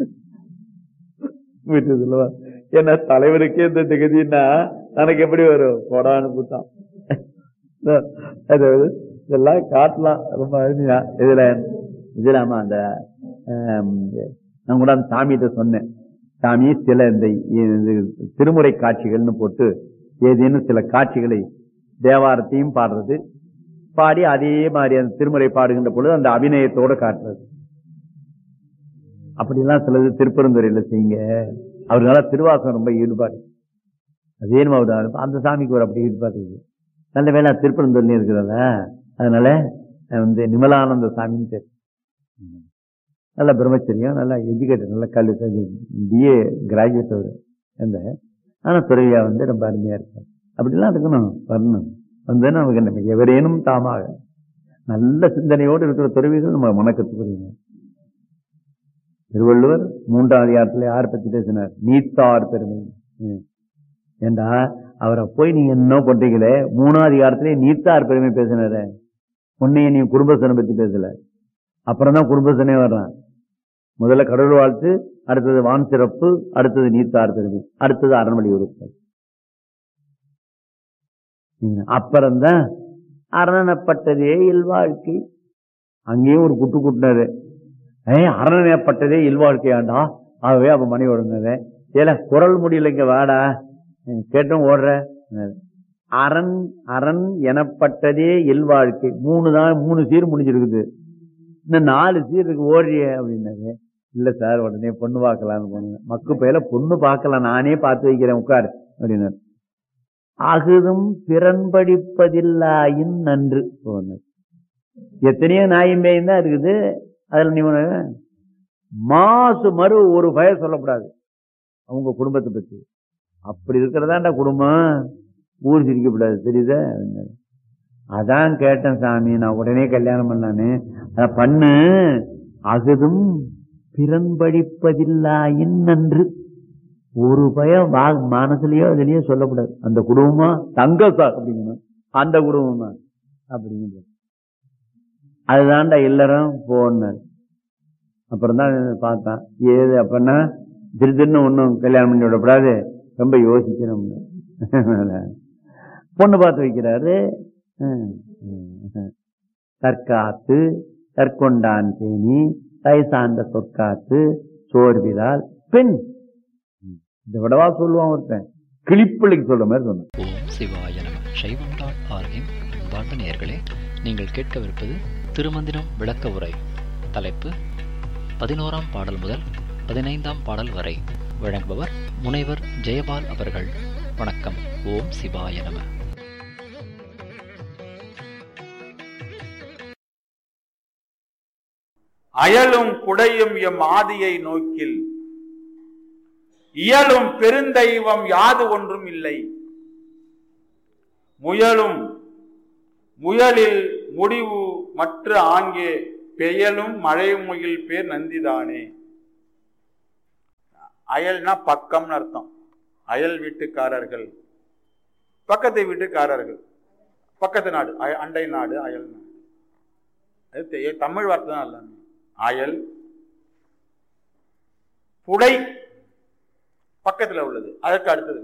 S1: விட்டு சொல்லுவா ஏன்னா தலைவருக்கே இந்த திகதின்னா எனக்கு எப்படி வரும் போடான்னு போட்டான் அதாவது இதெல்லாம் காட்டலாம் ரொம்ப அருமையா இதுல இதுல ஆமா அந்த ஆம், நான் கூட அந்த சாமிகிட்ட சொன்னேன் சாமி சில இந்த இது திருமுறை காட்சிகள்னு போட்டு ஏதேனும் சில காட்சிகளை தேவாரத்தையும் பாடுறது பாடி அதே மாதிரி அந்த திருமுறை பாடுகின்ற பொழுது அந்த அபிநயத்தோட காட்டுறது அப்படிலாம் சிலது திருப்பெருந்துறையில செய்யுங்க அவருனால திருவாசகம் ரொம்ப ஈடுபாடு அதே நம்ம அவரு- அந்த சாமிக்கு ஒரு அப்படி ஈடுபாடு இருக்கு நல்ல வேலை திருப்பெருந்துறையிலும் இருக்கிறதா அதனால அஹ் வந்து நிமலானந்த சாமின்னு பேர் நல்ல பிரம்மச்சரியம் நல்லா எஜுகேட்டட் நல்ல கல்வி பிஏ கிராஜுவேட் அவர் அந்த ஆனா துறையா வந்து ரொம்ப அருமையா இருக்கார் அப்படிலாம் இருக்கணும் வரணும் வந்து நமக்கு என்ன எவரேனும் தாமாக நல்ல சிந்தனையோடு இருக்கிற துறவிகள் நம்ம வணக்கத்துக்கு புரியுங்க திருவள்ளுவர் மூன்றாம் அதிகாரத்துல யார் பத்தி பேசினார் நீத்தார் பெருமை ம். ஏண்டா அவரை போய் நீங்க என்ன பண்றீங்களே மூணாவது அதிகாரத்திலே நீத்தார் பெருமை பேசினாரு உன்னைய நீ குடும்பஸ்தனை பத்தி பேசல அப்புறம் தான் குடும்பஸ்தனே வர்றான் முதல்ல கடவுள் வாழ்த்து அடுத்தது வான் சிறப்பு அடுத்தது நீத்தார் பெருமை அடுத்தது அரண்மனை உறுப்பு அப்புறம்தான் அரணப்பட்டதே இல்வாழ்க்கை அங்கேயும் ஒரு குட்டு குட்டினாரு ஏ அரணப்பட்டதே இல்வாழ்க்கையாண்டா ஆகவே அப்ப மணி ஒழுங்குது ஏல குரல் முடியல இங்க வாடா ம், கேட்டும் ஓடுற அரண் அரண் எனப்பட்டதே இல்வாழ்க்கை மூணு தான் மூணு சீர் முடிஞ்சிருக்குது இன்னும் நாலு சீர் இருக்கு ஓடுறிய அப்படின்னாரு இல்ல சார் உடனே பொண்ணு பார்க்கலாம்னு போனேன் மக்கு பையில பொண்ணு பார்க்கலாம் நானே பார்த்து வைக்கிறேன் உட்காரு அப்படின்னாரு அகுதும் பிறன்படிப்பதில்லாயின் நன்று போனார் எத்தனையோ நாயும் பேயும் தான் இருக்குது அதுல நீ ஒண்ணு, மாசு மறு ஒரு பய சொல்லக்கூடாது அவங்க குடும்பத்தை பத்தி அப்படி இருக்கிறதாண்டா குடும்பம் ஊர் சிரிக்கப்படாது தெரியுதா அப்படின்னாரு. அதான் கேட்டேன் சாமி நான் உடனே கல்யாணம் பண்ணானே அத பண்ணு அகுதும் பிறன்படிப்பதில்லாயின் நன்று ஒரு பயம் வா மனசுலயோ அதுலயோ சொல்லக்கூடாது அந்த குடும்பமா தங்க சார் அப்படிங்கணும் அந்த குடும்பமா அப்படிங்கிறது அதுதான்டா இல்லறம் போனார் அப்புறம் தான் பார்த்தான் ஏது அப்பன்னா திருதின்னு ஒன்றும் கல்யாணம் பண்ணி விடக்கூடாது ரொம்ப யோசிக்கணும் பொண்ணு பார்த்து வைக்கிறாரு ஹம், ஹம். தற்காத்து தற்கொண்டான் தேனி தை சார்ந்த சொற்காத்து சோர்விதால் பெண் இதை விடவா சொல்லுவான் ஒருத்தன் கிளிப்பிள்ளைக்கு சொல்ற மாதிரி சொன்னான்
S2: ஓம் சிவாய நம சைவம் டாட் ஆர்கின் அன்பார்ந்த நேயர்களே நீங்கள் கேட்கவிருப்பது திருமந்திரம் விளக்க உரை தலைப்பு பதினோராம் பாடல் முதல் பதினைந்தாம் பாடல் வரை வழங்குபவர் முனைவர் ஜெயபால் அவர்கள் வணக்கம் ஓம் சிவாய நம
S3: அயலும் குடையும் எம் ஆதியை நோக்கில் இயலும் பெருந்தெய்வம் யாது ஒன்றும் இல்லை முயலும் முயலில் முடிவு மற்ற ஆங்கே பெயலும் மழை முகில் பேர் நந்திதானே அயல்னா பக்கம்னு அர்த்தம் அயல் வீட்டுக்காரர்கள் பக்கத்து வீட்டுக்காரர்கள் பக்கத்து நாடு அய- அண்டை நாடு அயல் நாடு அது தெ- தமிழ் வார்த்தை தான் எல்லாமே அயல் புடை பக்கத்துல உள்ளது அதற்கு அடுத்தது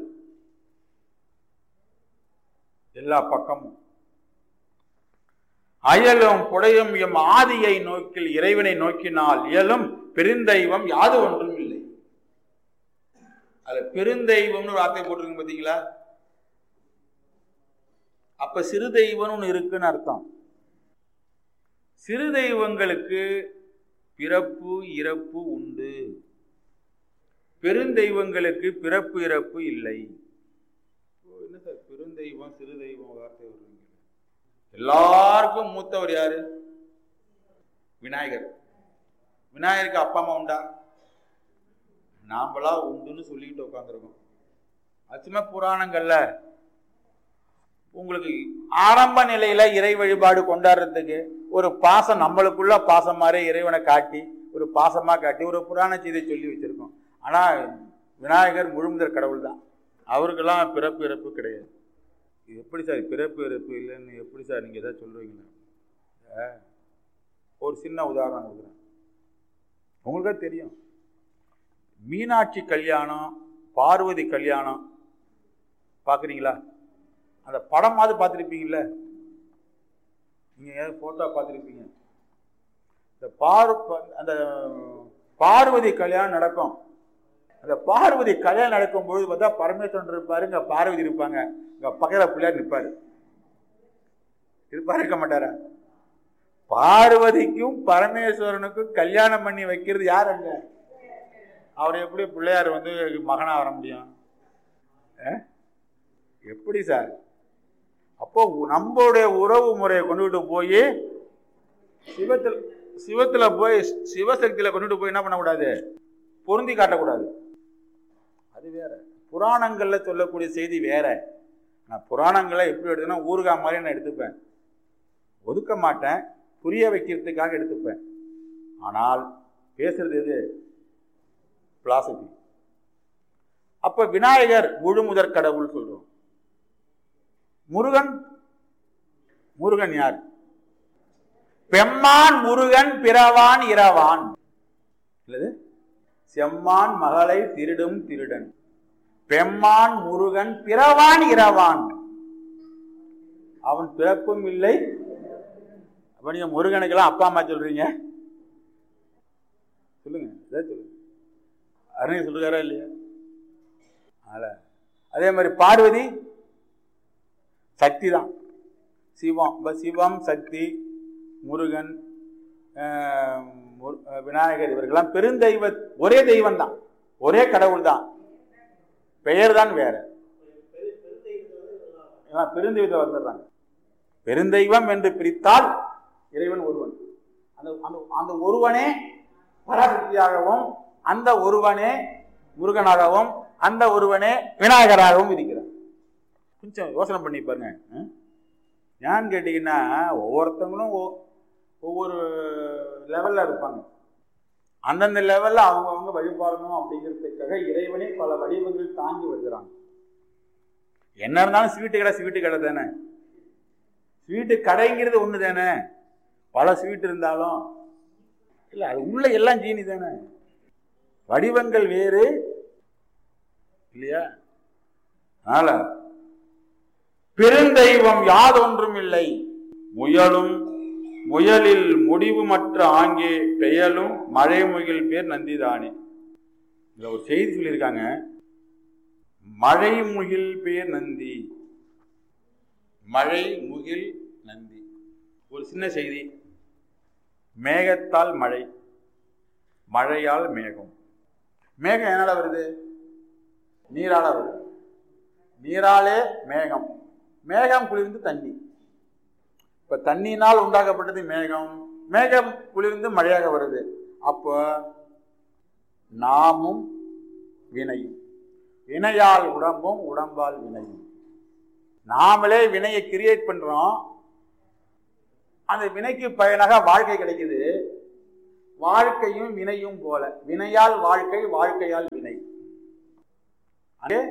S3: எல்லா பக்கமும் அயலும் புடையும் எம் ஆதியை நோக்கில் இறைவனை நோக்கினால் இயலும் பெருந்தெய்வம் யாது ஒன்றும் இல்லை அதுல பெருந்தெய்வம்னு ஒரு வார்த்தை போட்டிருக்கு பாத்தீங்களா அப்ப சிறு தெய்வம்னு ஒண்ணு இருக்குன்னு அர்த்தம் சிறு தெய்வங்களுக்கு பிறப்பு இறப்பு உண்டு பெருந்தெய்வங்களுக்கு பிறப்பு இறப்பு இல்லை ஓ, என்ன சார் பெருந்தெய்வம் சிறு தெய்வம் வார்த்தை வருவீங்க எல்லாருக்கும் மூத்தவர் யாரு விநாயகர் விநாயகருக்கு அப்பா அம்மா உண்டா நாம்பளா உண்டுன்னு சொல்லிக்கிட்டு உட்காந்துருக்கோம் அச்சுமே புராணங்கள்ல உங்களுக்கு ஆரம்ப நிலையில இறை வழிபாடு கொண்டாடுறதுக்கு ஒரு பாசம் நம்மளுக்குள்ள பாசம் மாதிரி இறைவனை காட்டி ஒரு பாசமா காட்டி ஒரு புராண செய்தியை சொல்லி வச்சிருக்கோம் ஆனா விநாயகர் முழுமுதற் கடவுள் தான் அவருக்கெல்லாம் பிறப்பு இறப்பு கிடையாது இது எப்படி சார் பிறப்பு இறப்பு இல்லைன்னு எப்படி சார் நீங்க ஏதாவது சொல்லுவீங்களா அஹ், ஒரு சின்ன உதாரணம் கொடுக்குறேன் உங்களுக்கே தெரியும் மீனாட்சி கல்யாணம் பார்வதி கல்யாணம் பார்க்குறீங்களா அந்த படமாவது பார்த்துருப்பீங்கல்ல நீங்கள் ஏதாவது ஃபோட்டோ பார்த்துருப்பீங்க இந்த பார் அந்த பார்வதி கல்யாணம் நடக்கும் அந்த பார்வதி கல்யாணம் நடக்கும்பொழுது பார்த்தா பரமேஸ்வரன் இருப்பாரு இங்க பார்வதி இருப்பாங்க இங்க பக்கத்தில் பிள்ளையார் நிற்பாரு இருப்பாரு இருக்க மாட்டாரா பார்வதிக்கும் பரமேஸ்வரனுக்கும் கல்யாணம் பண்ணி வைக்கிறது யார் அங்க அவர் எப்படி பிள்ளையார் வந்து மகனா வர முடியும் அஹ்? எப்படி சார் அப்போ உ- நம்மளுடைய உறவு முறையை கொண்டுகிட்டு போய் சிவத்தில் சிவத்துல போய் சிவசக்தியில கொண்டுட்டு போய் என்ன பண்ணக்கூடாது பொருந்தி காட்டக்கூடாது அது வேற புராணங்கள்ல சொல்லக்கூடிய செய்தி வேற நான் புராணங்களை எப்படி எடுத்துனா ஊறுகாய் மாதிரி நான் எடுத்துப்பேன் ஒதுக்க மாட்டேன் புரிய வைக்கிறதுக்காக எடுத்துப்பேன் ஆனால் பேசுறது எது பிலாசபி அப்ப விநாயகர் முழு முதற் கடவுள் சொல்றோம் முருகன் முருகன் யார் பெம்மான் முருகன் பிறவான் இரவான் இல்லது செம்மான் மகளை திருடும் திருடன் பெம்மான் முருகன் பிறவான் இரவான் அவன் பிறப்பும் இல்லை அப்ப நீங்க முருகனுக்கெல்லாம் அப்பா அம்மா சொல்றீங்க சொல்லுங்க இதை சொல்லுங்க அருணை சொல்றாரா இல்லையா அதனால அதே மாதிரி பார்வதி சக்தி தான் சிவம் இப்ப சிவம் சக்தி முருகன் ஆஹ், முரு- ஆஹ், விநாயகர் இவர்கள்லாம் பெருந்தெய்வ ஒரே தெய்வம் தான் ஒரே கடவுள் தான் பெயர் தான் வேற எல்லாம் பெருந்தெய்வத்தை வந்துடுறாங்க பெருந்தெய்வம் என்று பிரித்தால் இறைவன் ஒருவன் அந்த அந்த அந்த ஒருவனே பராசக்தியாகவும் அந்த ஒருவனே முருகனாகவும் அந்த ஒருவனே விநாயகராகவும் இருக்கிறான் கொஞ்சம் யோசனை பண்ணி பாருங்க ம்? ஏன்னு கேட்டீங்கன்னா ஒவ்வொருத்தவங்களும் ஒ- ஒவ்வொரு லெவல்ல இருப்பாங்க அந்தந்த லெவல்ல அவங்கவங்க வழிபாடணும் அப்படிங்கிறதுக்காக இறைவனே பல வடிவங்கள் தாங்கி வருகிறாங்க என்ன இருந்தாலும் ஸ்வீட்டு கடை ஸ்வீட்டு கடை தானே ஸ்வீட்டு கடைங்கிறது ஒன்று தானே பல ஸ்வீட் இருந்தாலும் இல்லை அது உள்ள எல்லாம் ஜீனி தானே வடிவங்கள் வேறு இல்லையா அதனால பெருந்தெய்வம் யாதொன்றும் இல்லை முயலும் முயலில் முடிவுமற்ற ஆங்கே பெயலும் மழை முகில் பேர் நந்திதானே இதுல ஒரு செய்தி சொல்லியிருக்காங்க மழை முகில் பேர் நந்தி மழை முகில் நந்தி ஒரு சின்ன செய்தி மேகத்தால் மழை மழையால் மேகம் மேகம் என்னால வருது நீரால வருது நீராலே மேகம் மேகம் குளிர்ந்து தண்ணி இப்ப தண்ணியினால் உண்டாக்கப்பட்டது மேகம் மேகம் குளிர்ந்து மழையாக வருது அப்போ நாமும் வினையும் வினையால் உடம்பும் உடம்பால் வினையும் நாமளே வினையை கிரியேட் பண்றோம் அந்த வினைக்கு பயனாக வாழ்க்கை கிடைக்குது வாழ்க்கையும் வினையும் போல வினையால் வாழ்க்கை வாழ்க்கையால் வினை அதே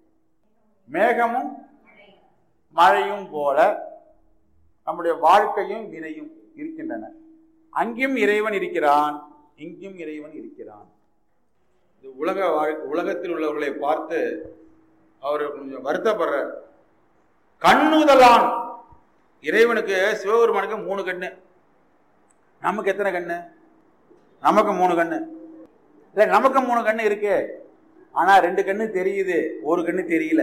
S3: மேகமும் மழையும் போல நம்முடைய வாழ்க்கையும் வினையும் இருக்கின்றன அங்கேயும் இறைவன் இருக்கிறான் இங்கும் இறைவன் இருக்கிறான் இந்த உலக வாழ் உலகத்தில் உள்ளவர்களை பார்த்து அவர் கொஞ்சம் வருத்தப்படுற கண்ணுதலான் இறைவனுக்கு சிவபெருமானுக்கு மூணு கண்ணு நமக்கு எத்தனை கண்ணு நமக்கு மூணு கண்ணு இல்லை நமக்கு மூணு கண்ணு இருக்கு ஆனா ரெண்டு கண்ணு தெரியுது ஒரு கண்ணு தெரியல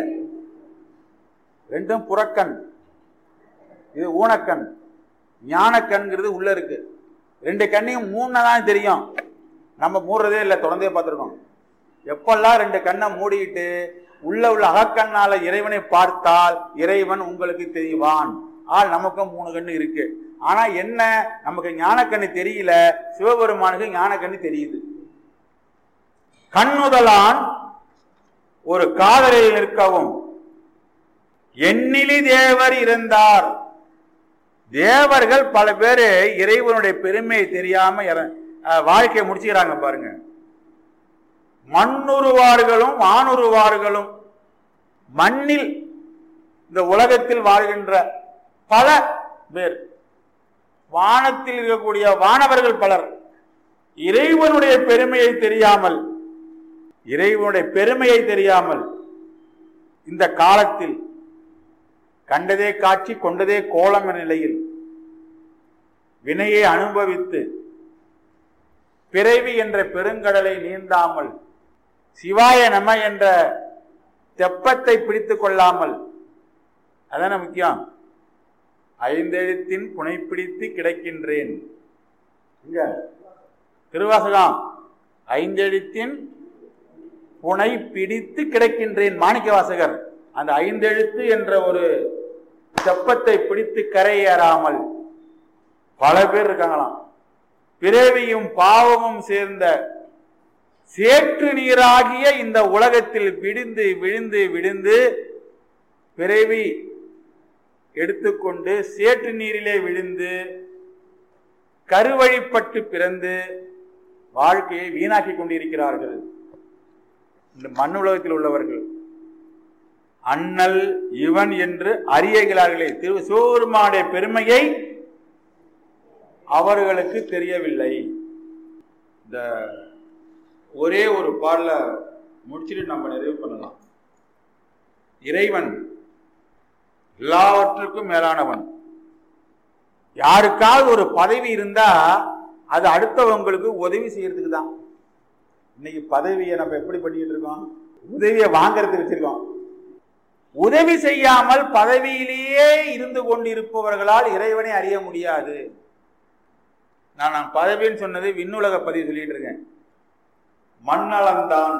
S3: ரெண்டும் புறக்கண் இது ஊனக்கண் ஞானக்கண்கிறது உள்ள இருக்கு ரெண்டு கண்ணையும் மூணு தான் தெரியும் நம்ம மூடுறதே இல்லை தொடர்ந்தே பார்த்துருக்கோம் எப்பெல்லாம் ரெண்டு கண்ணை மூடிட்டு உள்ள உள்ள அகக்கண்ணால இறைவனை பார்த்தால் இறைவன் உங்களுக்கு தெரிவான் ஆள் நமக்கும் மூணு கண்ணு இருக்கு ஆனா என்ன நமக்கு ஞானக்கண்ணு தெரியல சிவபெருமானுக்கு ஞானக்கண்ணு தெரியுது கண்ணுதலான் ஒரு காதலில் நிற்கவும் எண்ணிலி தேவர் இருந்தார் தேவர்கள் பல பேர் இறைவனுடைய பெருமையை தெரியாம இற- அஹ், வாழ்க்கையை முடிச்சுக்கிறாங்க பாருங்க மண்ணுருவார்களும் வானுருவார்களும் மண்ணில் இந்த உலகத்தில் வாழ்கின்ற பல பேர் வானத்தில் இருக்கக்கூடிய வானவர்கள் பலர் இறைவனுடைய பெருமையை தெரியாமல் இறைவனுடைய பெருமையை தெரியாமல் இந்த காலத்தில் கண்டதே காட்சி கொண்டதே கோலம் என்ற நிலையில் வினையை அனுபவித்து பிறவி என்ற பெருங்கடலை நீந்தாமல் சிவாய நம என்ற தெப்பத்தை பிடித்துக் கொள்ளாமல் அதான முக்கியம் ஐந்தெழுத்தின் புனை பிடித்து கிடக்கின்றேன் இங்க திருவாசகம் ஐந்தெழுத்தின் புனை பிடித்து கிடக்கின்றேன் மாணிக்க வாசகர் அந்த ஐந்தெழுத்து என்ற ஒரு தெப்பத்தை பிடித்து கரையேறாமல் பல பேர் இருக்காங்களாம் பிறவியும் பாவமும் சேர்ந்த சேற்று நீராகிய இந்த உலகத்தில் விழுந்து விழுந்து விழுந்து பிறவி எடுத்துக்கொண்டு சேற்று நீரிலே விழுந்து கருவழிப்பட்டு பிறந்து வாழ்க்கையை வீணாக்கி கொண்டிருக்கிறார்கள் இந்த மண்ணுலகத்தில் உள்ளவர்கள் அண்ணல் இவன் என்று அறியகிறார்களே திரு சிவபெருமானுடைய பெருமையை அவர்களுக்கு தெரியவில்லை இந்த ஒரே ஒரு பாடல முடிச்சுட்டு நம்ம நிறைவு பண்ணலாம் இறைவன் எல்லாவற்றுக்கும் மேலானவன் யாருக்காவது ஒரு பதவி இருந்தா அது அடுத்தவங்களுக்கு உதவி செய்யறதுக்கு தான் இன்னைக்கு பதவியை நம்ம எப்படி பண்ணிட்டு இருக்கோம் உதவியை வாங்கறதுக்கு வச்சிருக்கோம் உதவி செய்யாமல் பதவியிலேயே இருந்து கொண்டிருப்பவர்களால் இறைவனை அறிய முடியாது நான் நான் பதவின்னு சொன்னது விண்ணுலக பதிவு சொல்லிட்டு இருக்கேன் மண்ணளந்தான்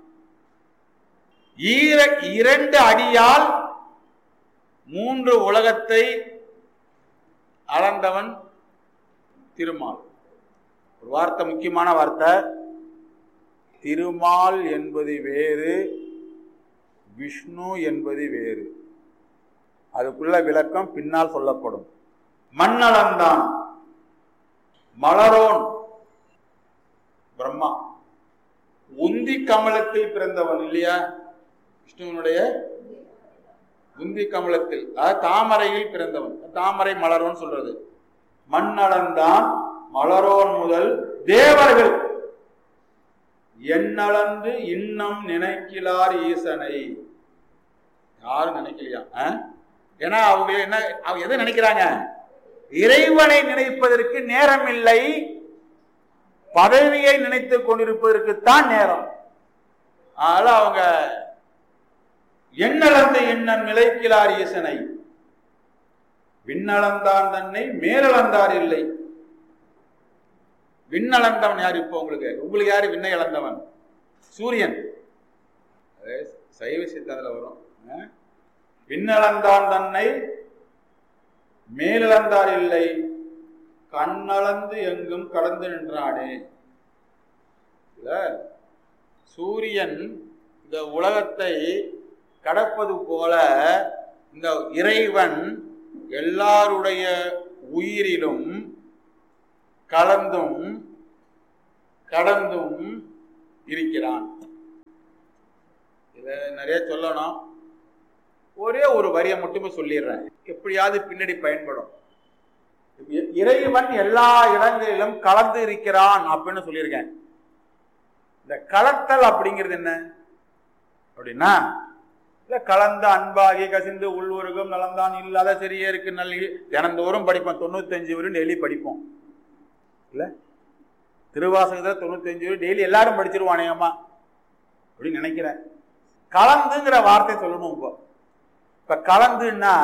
S3: ஈர இரண்டு அடியால் மூன்று உலகத்தை அளந்தவன் திருமால் ஒரு வார்த்தை முக்கியமான வார்த்தை திருமால் என்பது வேறு விஷ்ணு என்பது வேறு அதுக்குள்ள விளக்கம் பின்னால் சொல்லப்படும் மண்ணளந்தான் மலரோன் பிரம்மா உந்தி கமலத்தில் பிறந்தவன் இல்லையா விஷ்ணுவனுடைய உந்தி கமலத்தில் அதாவது தாமரையில் பிறந்தவன் தாமரை மலரோன் சொல்றது மண்ணளந்தான் மலரோன் முதல் தேவர்கள் எண்ணளந்து இன்னம் நினைக்கிறார் ஈசனை யாரும் நினைக்கலையா ஆ? ஏன்னா அவங்க என்ன அவங்க எதை நினைக்கிறாங்க இறைவனை நினைப்பதற்கு நேரம் இல்லை பதவியை நினைத்துக் கொண்டிருப்பதற்குத்தான் நேரம் அதனால அவங்க எண்ணளந்த எண்ணம் நிலைக்கிறார் ஈசனை விண்ணளந்தான் தன்னை மேலளந்தார் இல்லை விண்ணளந்தவன் யார் இப்போ உங்களுக்கு உங்களுக்கு யாரு விண்ணை இழந்தவன் சூரியன் அது சைவ சித்தாந்தில் வரும் ஆ? விண்ணளந்தான் தன்னை மேலிழந்தார் இல்லை கண்ணளந்து எங்கும் கடந்து நின்றானே இல்ல? சூரியன் இந்த உலகத்தை கடப்பது போல இந்த இறைவன் எல்லாருடைய உயிரிலும் கலந்தும் கடந்தும் இருக்கிறான் இதை நிறைய சொல்லணும் ஒரே ஒரு வரியை மட்டுமே சொல்லிடுறேன் எப்படியாவது பின்னாடி பயன்படும் இ- இறைவன் எல்லா இடங்களிலும் கலந்து இருக்கிறான் அப்படின்னு சொல்லியிருக்கேன் இந்த கலத்தல் அப்படிங்கிறது என்ன அப்படின்னா இல்ல கலந்த அன்பாகி கசிந்து உள்வுருகம் நலந்தான் இல்லாத சரியே இருக்கு நல்லி தினந்தோறும் படிப்போம் தொண்ணூத்தஞ்சு வரும் டெய்லி படிப்போம் இல்ல திருவாசகத்தில் தொண்ணூத்தஞ்சு வரும் டெய்லி எல்லாரும் படிச்சிருவோம் அநேகமா அப்படின்னு நினைக்கிறேன் கலந்துங்கிற வார்த்தை சொல்லணும் இப்போ இப்ப கலந்துன்னா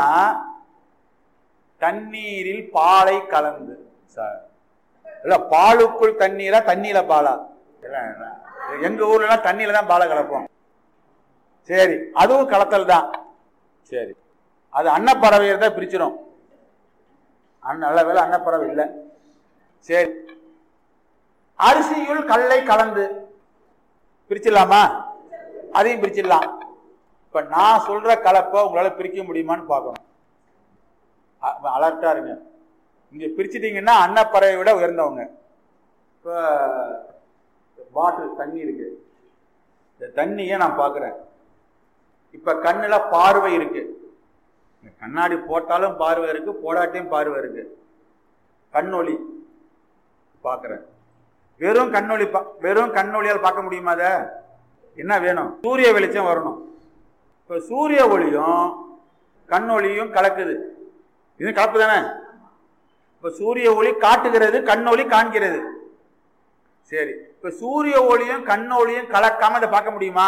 S3: தண்ணீரில் பாலை கலந்து சார் இல்ல பாலுக்குள் தண்ணீரா தண்ணீர பாலா இல்ல, இல்ல. எங்க ஊர்ல எல்லாம் தண்ணியில தான் பாலை கலப்போம் சரி அதுவும் கலத்தல் தான் சரி அது அன்னப்பறவையை தான் பிரிச்சிடும் அண்ண நல்ல வேலை அன்னப்பறவை இல்லை சரி அரிசியுள் கல்லை கலந்து பிரிச்சிடலாமா அதையும் பிரிச்சிடலாம் இப்ப நான் சொல்ற கலப்பை உங்களால பிரிக்க முடியுமான்னு பார்க்கணும் அ- அலர்ட்டா இருங்க இங்க பிரிச்சிட்டீங்கன்னா அன்னப்பறவை விட உயர்ந்தவங்க இப்ப பாட்டில் தண்ணி இருக்கு இந்த தண்ணியை நான் பார்க்குறேன் இப்ப கண்ணுல பார்வை இருக்கு இந்த கண்ணாடி போட்டாலும் பார்வை இருக்கு போடாட்டியும் பார்வை இருக்கு கண்ணொளி பார்க்குறேன் வெறும் கண்ணொளி பா- வெறும் கண்ணொளியால் பார்க்க முடியுமா அதை என்ன வேணும் சூரிய வெளிச்சம் வரணும் இப்போ சூரிய ஒளியும் கண்ணொளியும் கலக்குது இது கலப்பு தானே இப்போ சூரிய ஒளி காட்டுகிறது கண்ணொளி காண்கிறது சரி இப்ப சூரிய ஒளியும் கண்ணொளியும் கலக்காம இதை பார்க்க முடியுமா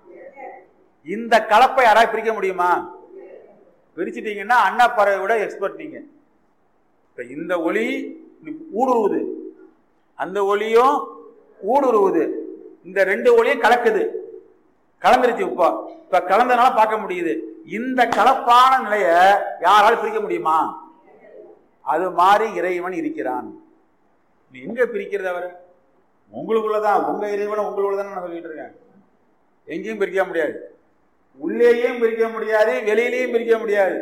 S3: இந்த கலப்பை யாராவது பிரிக்க முடியுமா பிரிச்சிட்டீங்கன்னா அண்ணா பறவை விட எக்ஸ்பர்ட் நீங்க இப்ப இந்த ஒளி ஊடுருவுது அந்த ஒளியும் ஊடுருவுது இந்த ரெண்டு ஒளியும் கலக்குது கலந்துருச்சு இப்போ இப்ப கலந்தனால பார்க்க முடியுது இந்த கலப்பான நிலைய யாரால பிரிக்க முடியுமா அது மாதிரி இறைவன் இருக்கிறான் நீ எங்க பிரிக்கிறது அவர் உங்களுக்குள்ளதான் உங்க இறைவனை உங்களுக்குள்ளதான் நான் சொல்லிட்டு இருக்கேன் எங்கேயும் பிரிக்க முடியாது உள்ளேயும் பிரிக்க முடியாது வெளியிலையும் பிரிக்க முடியாது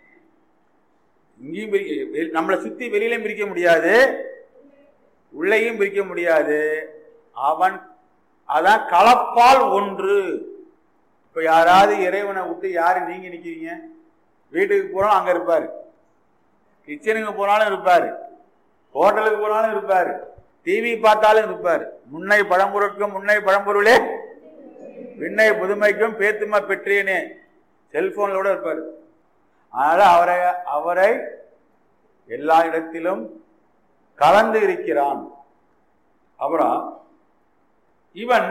S3: இங்கேயும் பிரிக்க வெளி- நம்மளை சுத்தி வெளியிலையும் பிரிக்க முடியாது உள்ளேயும் பிரிக்க முடியாது அவன் அதான் கலப்பால் ஒன்று இப்ப யாராவது இறைவனை விட்டு யாரு நீங்க நிக்கிறீங்க வீட்டுக்கு போனாலும் அங்க இருப்பாரு கிச்சனுக்கு போனாலும் இருப்பாரு ஹோட்டலுக்கு போனாலும் இருப்பாரு டிவி பார்த்தாலும் இருப்பாரு முன்னை பழம்பொருட்கும் முன்னை பழம்பொருளே விண்ணை புதுமைக்கும் பேத்துமா பெற்றேனே செல்போன்ல கூட இருப்பாரு அதனால அவரை அவரை எல்லா இடத்திலும் கலந்து இருக்கிறான் அப்புறம் இவன்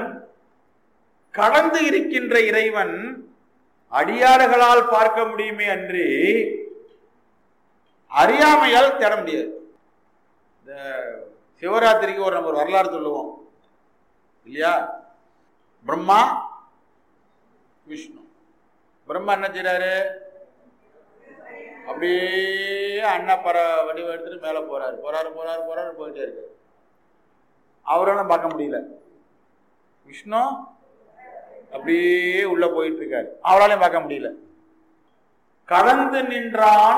S3: கடந்து இருக்கின்ற இறைவன் அடியார்களால் பார்க்க முடியுமே அன்றி அறியாமையால் தேட முடியாது இந்த சிவராத்திரிக்கு ஒரு நம்ம ஒரு வரலாறு சொல்லுவோம் இல்லையா பிரம்மா விஷ்ணு பிரம்மா என்ன செய்றாரு அப்படியே அன்னப்பற வடிவம் எடுத்துட்டு மேலே போறாரு போறாரு போறாரு போறாரு போயிட்டே இருக்கு அவராலும் பார்க்க முடியல விஷ்ணு அப்படியே உள்ள போயிட்டு இருக்காரு அவராலையும் பார்க்க முடியல கடந்து நின்றான்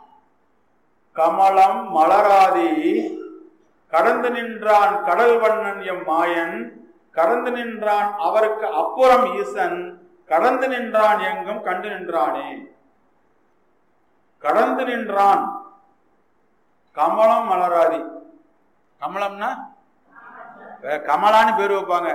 S3: கமலம் மலராதி கடந்து நின்றான் கடல் வண்ணன் எம் மாயன் கடந்து நின்றான் அவருக்கு அப்புறம் ஈசன் கடந்து நின்றான் எங்கும் கண்டு நின்றானே கடந்து நின்றான் கமலம் மலராதி கமலம்னா வே- கமலான்னு பேர் வைப்பாங்க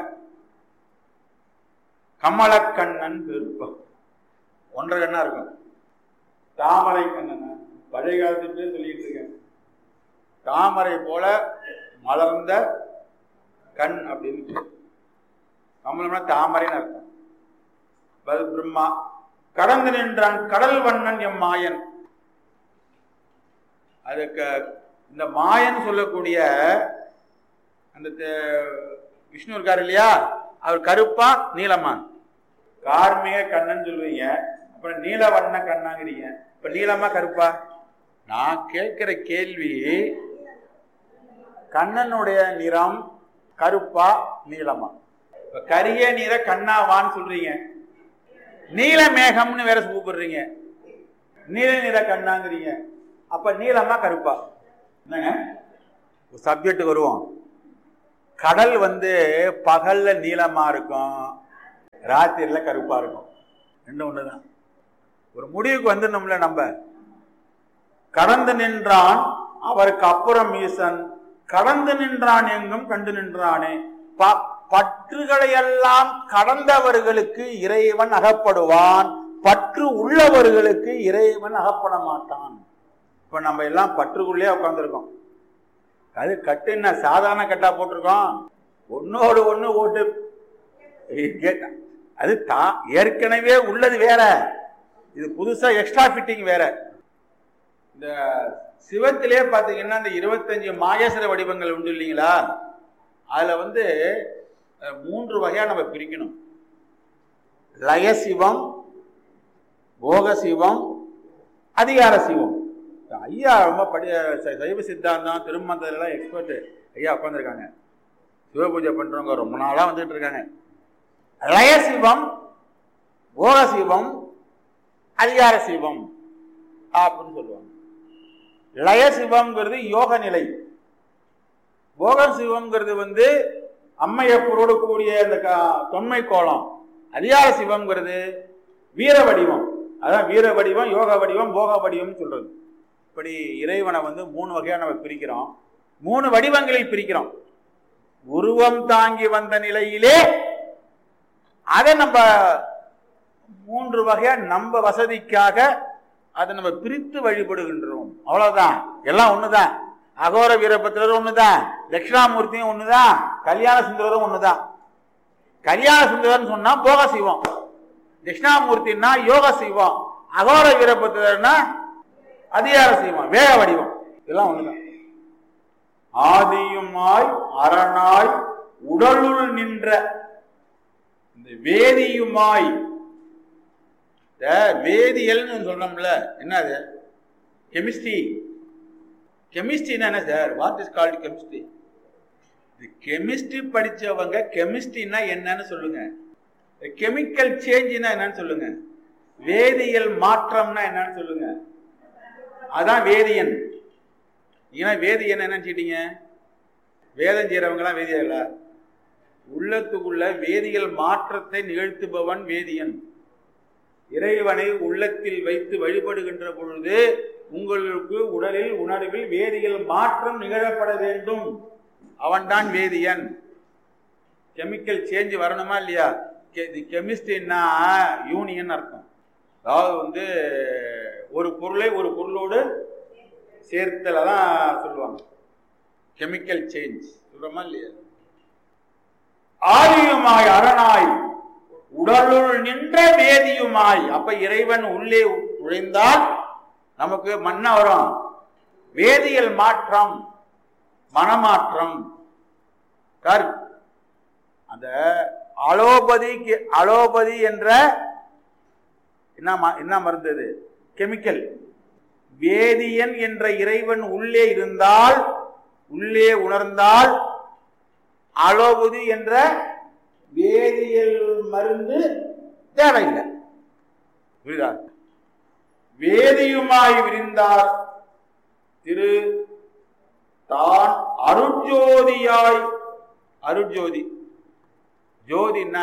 S3: கமலக்கண்ணன் பேர் வைப்பாங்க ஒன்றரை கண்ணா இருக்கும் தாமரை கண்ணன் பழைய காலத்து பேர் சொல்லிட்டு இருக்கேன் தாமரை போல மலர்ந்த கண் அப்படின்னு பேர். கமலம்னா தாமரைன்னு அர்த்தம் அது பிரம்மா கடந்து நின்றான் கடல் வண்ணன் எம் மாயன் அதுக்கு இந்த மாயன் சொல்லக்கூடிய அந்த தே- விஷ்ணு இருக்காரு இல்லையா அவர் கருப்பா நீலமா கார்மிக கண்ணன் சொல்லுவீங்க அப்புறம் நீல வண்ண கண்ணாங்கிறீங்க இப்ப நீலமா கருப்பா நான் கேட்கிற கேள்வி கண்ணனுடைய நிறம் கருப்பா நீலமா இப்ப கரிய நிற கண்ணாவான்னு சொல்றீங்க நீல மேகம்னு வேற கூப்பிடுறீங்க நீல நிற கண்ணாங்கிறீங்க அப்ப நீலமா கருப்பா என்னங்க ஒரு சப்ஜெக்ட் வருவோம் கடல் வந்து பகல்ல நீளமா இருக்கும் ராத்திரில கருப்பா இருக்கும் ரெண்டு ஒண்ணுதான் ஒரு முடிவுக்கு வந்துடணும்ல நம்ம கடந்து நின்றான் அவருக்கு அப்புறம் ஈசன் கடந்து நின்றான் எங்கும் கண்டு நின்றானே ப- பற்றுகளை எல்லாம் கடந்தவர்களுக்கு இறைவன் அகப்படுவான் பற்று உள்ளவர்களுக்கு இறைவன் அகப்பட மாட்டான் இப்ப நம்ம எல்லாம் பற்றுக்குள்ளே உட்காந்துருக்கோம் அது கட்டு என்ன சாதாரண கட்டா போட்டிருக்கோம் ஒன்னோடு ஒண்ணு ஓட்டு கேட்டா அது தா ஏற்கனவே உள்ளது வேற இது புதுசா எக்ஸ்ட்ரா ஃபிட்டிங் வேற இந்த சிவத்திலே பாத்தீங்கன்னா இந்த இருபத்தஞ்சு மாகேஸ்வர வடிவங்கள் உண்டு இல்லைங்களா அதுல வந்து அஹ், மூன்று வகையா நம்ம பிரிக்கணும் லயசிவம் போகசிவம் அதிகார சிவம் ஐயா ரொம்ப படி ச- சைவ சித்தாந்தம் திருமந்தெல்லாம் எக்ஸ்பர்ட் ஐயா உட்காந்துருக்காங்க சிவ பூஜை பண்றவங்க ரொம்ப நாளா வந்துட்டு இருக்காங்க லயசிவம் போகசிவம் அதிகார சிவம் அப்படின்னு சொல்லுவாங்க லயசிவம்ங்கிறது யோக நிலை போக சிவம்ங்கிறது வந்து அம்மையப்பரோடு கூடிய அந்த க- தொன்மை கோலம் அதிகார சிவம்ங்கிறது வீர வடிவம் அதான் வீர வடிவம் யோக வடிவம் போக வடிவம் சொல்றது இப்படி இறைவனை வந்து மூணு வகையா நம்ம பிரிக்கிறோம் மூணு வடிவங்களில் பிரிக்கிறோம் உருவம் தாங்கி வந்த நிலையிலே அதை நம்ம மூன்று வகையா நம்ம வசதிக்காக அதை நம்ம பிரித்து வழிபடுகின்றோம் அவ்வளவுதான் எல்லாம் ஒண்ணுதான் அகோர வீரபத்திரரும் ஒண்ணுதான் தட்சிணாமூர்த்தியும் ஒண்ணுதான் கல்யாண சுந்தரரும் ஒண்ணுதான் கல்யாண சுந்தரர்னு சொன்னா போக சிவம் தட்சிணாமூர்த்தின்னா யோக சிவம் அகோர வீரபத்திரர்னா அதிகார சிவம் வேக வடிவம் இதெல்லாம் ஒண்ணுதான் ஆதியுமாய் அரணாய் உடலுள் நின்ற இந்த வேதியுமாய் இந்த வேதியியல்னு சொன்னோம்ல என்னது கெமிஸ்ட்ரி கெமிஸ்ட்ரினா என்ன sir what is called chemistry இது கெமிஸ்ட்ரி படிச்சவங்க கெமிஸ்ட்ரினா என்னன்னு சொல்லுங்க கெமிக்கல் சேஞ்சுனா என்னன்னு சொல்லுங்க வேதியியல் மாற்றம்னா என்னன்னு சொல்லுங்க அதான் வேதியன் ஏன்னா வேதியன் என்னன்னு கேட்டீங்க வேதம் செய்யறவங்கலாம் வேதியல்ல உள்ளத்துக்குள்ள வேதியியல் மாற்றத்தை நிகழ்த்துபவன் வேதியன் இறைவனை உள்ளத்தில் வைத்து வழிபடுகின்ற பொழுது உங்களுக்கு உடலில் உணர்வில் வேதியியல் மாற்றம் நிகழப்பட வேண்டும் அவன்தான் வேதியன் கெமிக்கல் சேஞ்ச் வரணுமா இல்லையா கெமிஸ்ட்ரின்னா யூனியன் அர்த்தம் அதாவது வந்து ஒரு பொருளை ஒரு பொருளோடு சேர்த்தல தான் சொல்லுவாங்க கெமிக்கல் சேஞ்ச் சொல்றோமா இல்லையா ஆதியுமாய் அரணாய் உடலுள் நின்ற வேதியுமாய் அப்ப இறைவன் உள்ளே நுழைந்தால் நமக்கு மன்ன வரும் வேதியியல் மாற்றம் மனமாற்றம் சார் அந்த அலோபதி அலோபதி என்ற என்ன ம- என்ன மருந்து அது கெமிக்கல் வேதியன் என்ற இறைவன் உள்ளே இருந்தால் உள்ளே உணர்ந்தால் அலோபதி என்ற வேதியியல் மருந்து தேவையில்லை புரியுதா வேதியுமாய் விரிந்தார் திரு தான் அருட்ஜோதியாய் அருட்ஜோதி ஜோதின்னா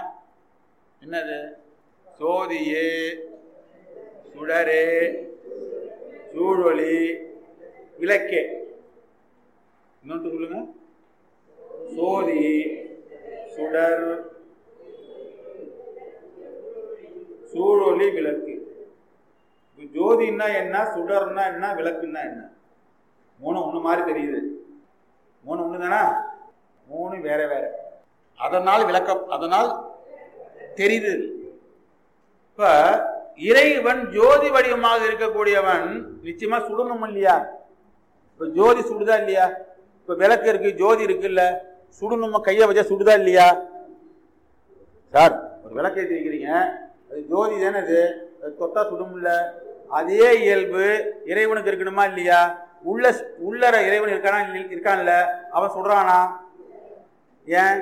S3: என்னது சோதியே சுடரே சூழொளி விளக்கே இன்னொன்று சொல்லுங்க சோதி சுடர் சூழொளி விளக்கு இப்ப ஜோதின்னா என்ன சுடர்னா என்ன விளக்குன்னா என்ன மூணு ஒண்ணு மாதிரி தெரியுது மூணு ஒண்ணு தானே மூணு வேற வேற அதனால் விளக்க அதனால் தெரியுது இப்ப இறைவன் ஜோதி வடிவமாக இருக்கக்கூடியவன் நிச்சயமா சுடணும் இல்லையா இப்ப ஜோதி சுடுதா இல்லையா இப்ப விளக்கு இருக்கு ஜோதி இருக்குல்ல சுடணுமா கையை வச்சா சுடுதா இல்லையா சார் ஒரு விளக்கு ஏற்றி வைக்கிறீங்க அது ஜோதி தானே அது அது தொட்டா சுடும்ல அதே இயல்பு இறைவனுக்கு இருக்கணுமா இல்லையா உள்ள உள்ளற இறைவன் இருக்கானா இல்ல- இருக்கான்ல அவன் சுடுறானா ஏன்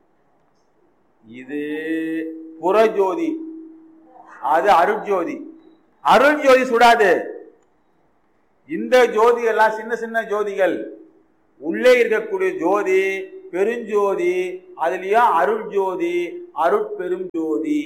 S3: இது புறஜோதி அது அருட்ஜோதி அருட்ஜோதி சுடாது இந்த ஜோதி எல்லாம் சின்ன சின்ன ஜோதிகள் உள்ளே இருக்கக்கூடிய ஜோதி பெருஞ்சோதி அதுலயும் அருள் ஜோதி அருட்பெரும் ஜோதி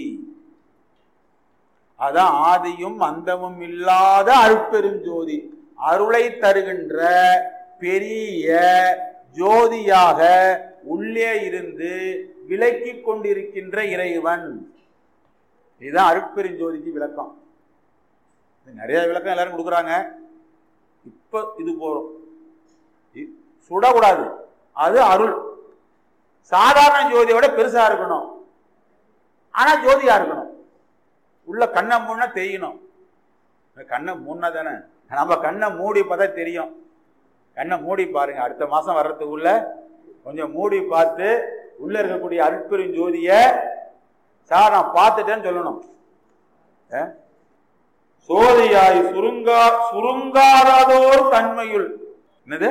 S3: அதான் ஆதியும் அந்தமும் இல்லாத அருட்பெரும் ஜோதி அருளை தருகின்ற பெரிய ஜோதியாக உள்ளே இருந்து விலக்கிக் கொண்டிருக்கின்ற இறைவன் இதுதான் அருட்பெருஞ்சோதிக்கு விளக்கம் இது நிறைய விளக்கம் எல்லாரும் கொடுக்குறாங்க இப்ப இது போறோம் இ- சுடக்கூடாது அது அருள் சாதாரண ஜோதியோட பெருசா இருக்கணும் ஆனா ஜோதியா இருக்கணும் உள்ள கண்ணை மூண தெரியணும் இந்த கண்ணை மூண தானே நம்ம கண்ணை மூடி பார்த்தா தெரியும் கண்ணை மூடி பாருங்க அடுத்த மாசம் வர்றதுக்குள்ள கொஞ்சம் மூடி பார்த்து உள்ள இருக்கக்கூடிய அருட்பெரும் ஜோதிய சார் நான் பார்த்துட்டேன்னு சொல்லணும் அஹ்? சோதியாய் சுருங்கா சுருங்காததோர் தன்மையுள் என்னது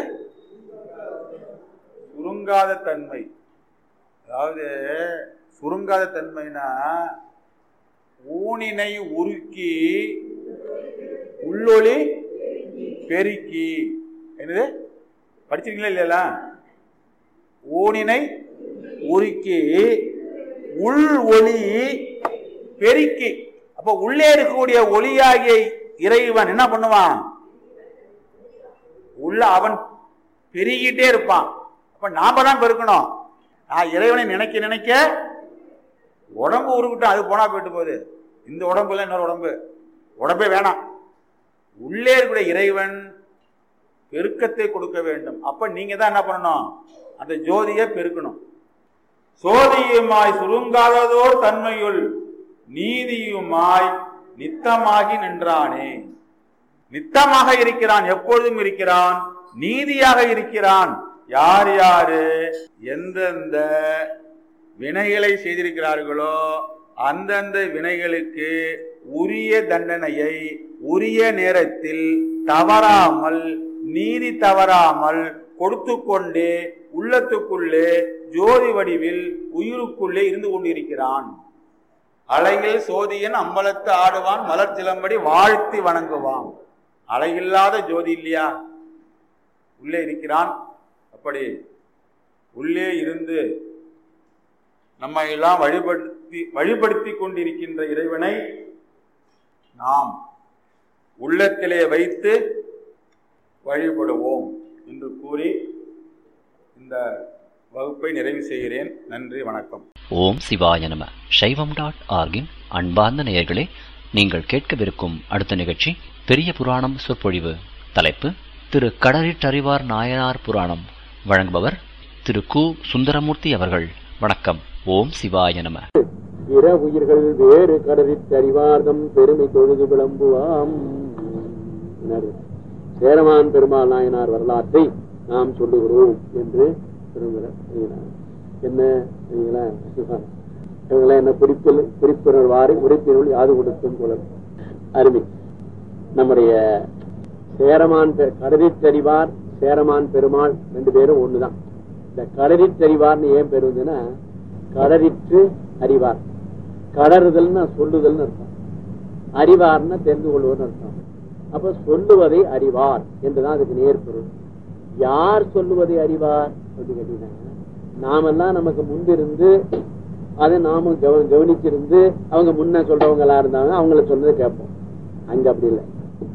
S3: சுருங்காத தன்மை அதாவது சுருங்காத தன்மைனா ஊனினை உருக்கி உள்ளொளி பெருக்கி என்னது படிச்சிருக்கீங்களா இல்லையா ஊனினை உருக்கி உள் ஒளி பெருக்கி அப்ப உள்ளே இருக்கக்கூடிய ஒளியாகிய இறைவன் என்ன பண்ணுவான் உள்ள அவன் பெருகிட்டே இருப்பான் அப்ப நாம தான் பெருக்கணும் நான் இறைவனை நினைக்க நினைக்க உடம்பு உருக்கிட்டோம் அது போனா போயிட்டு போகுது இந்த உடம்புல இன்னொரு உடம்பு உடம்பே வேணாம் உள்ளே இருக்கக்கூடிய இறைவன் பெருக்கத்தை கொடுக்க வேண்டும் அப்ப நீங்க தான் என்ன பண்ணணும் அந்த ஜோதியை பெருக்கணும் சோதியுமாய் சுருங்காததோர் தன்மையுள் நீதியுமாய் நித்தமாகி நின்றானே நித்தமாக இருக்கிறான் எப்பொழுதும் இருக்கிறான் நீதியாக இருக்கிறான் யார் யாரு எந்தெந்த வினைகளை செய்திருக்கிறார்களோ அந்தந்த வினைகளுக்கு உரிய தண்டனையை உரிய நேரத்தில் தவறாமல் நீதி தவறாமல் கொடுத்து கொண்டே உள்ளத்துக்குள்ளே ஜோதி வடிவில் உயிருக்குள்ளே இருந்து கொண்டிருக்கிறான் அலையில் சோதியன் அம்பலத்து ஆடுவான் மலர் சிலம்படி வாழ்த்தி வணங்குவான் அலையில்லாத ஜோதி இல்லையா உள்ளே இருக்கிறான் அப்படி உள்ளே இருந்து நம்மை எல்லாம் வழிபடுத்தி வழிபடுத்தி கொண்டிருக்கின்ற இறைவனை நாம் உள்ளத்திலே வைத்து வழிபடுவோம் என்று கூறி இந்த வகுப்பை நிறைவு செய்கிறேன் நன்றி வணக்கம்
S2: ஓம் சிவாய நம சைவம் டாட் ஆர்கின் அன்பார்ந்த நேயர்களே நீங்கள் கேட்கவிருக்கும் அடுத்த நிகழ்ச்சி பெரிய புராணம் சொற்பொழிவு தலைப்பு திரு கடறிட்டறிவார் நாயனார் புராணம் வழங்குபவர் திரு கு சுந்தரமூர்த்தி அவர்கள் வணக்கம் ஓம் சிவாய நம
S4: பிற உயிர்கள் வேறு கடலில் அறிவார்தம் பெருமை தொழுது விளம்புவாம் என்னாரு? சேரமான் பெருமாள் நாயனார் வரலாற்றை நாம் சொல்லுகிறோம் என்று பெருமையில எழுதினார். என்ன சரிங்களா? இவங்களாம் என்ன குறிப்பில் குறிப்பினர்வாறு உரைப்பினுள் யாது கொடுத்தும் போல அருமை நம்முடைய சேரமான் பெ- கடலிற்றறிவார் சேரமான் பெருமாள் ரெண்டு பேரும் ஒண்ணுதான் இந்த கடலிற்றறிவார்னு ஏன் பேர் வந்துன்னா கடலிற்று அறிவார் கடறுதல்னா சொல்லுதல்னு அர்த்தம் அறிவார்னா தெரிந்து கொள்வதுன்னு அர்த்தம் அப்ப சொல்லுவதை அறிவார் என்றுதான் அதுக்கு நேர் பொருள் யார் சொல்லுவதை அறிவார் அப்படின்னு கேட்டீங்கன்னா நாமெல்லாம் நமக்கு முன்பிருந்து அதை நாமும் கவ- கவனிச்சிருந்து அவங்க முன்ன சொல்றவங்க எல்லாம் இருந்தாங்க அவங்கள சொன்னதை கேட்போம் அங்க அப்படி இல்லை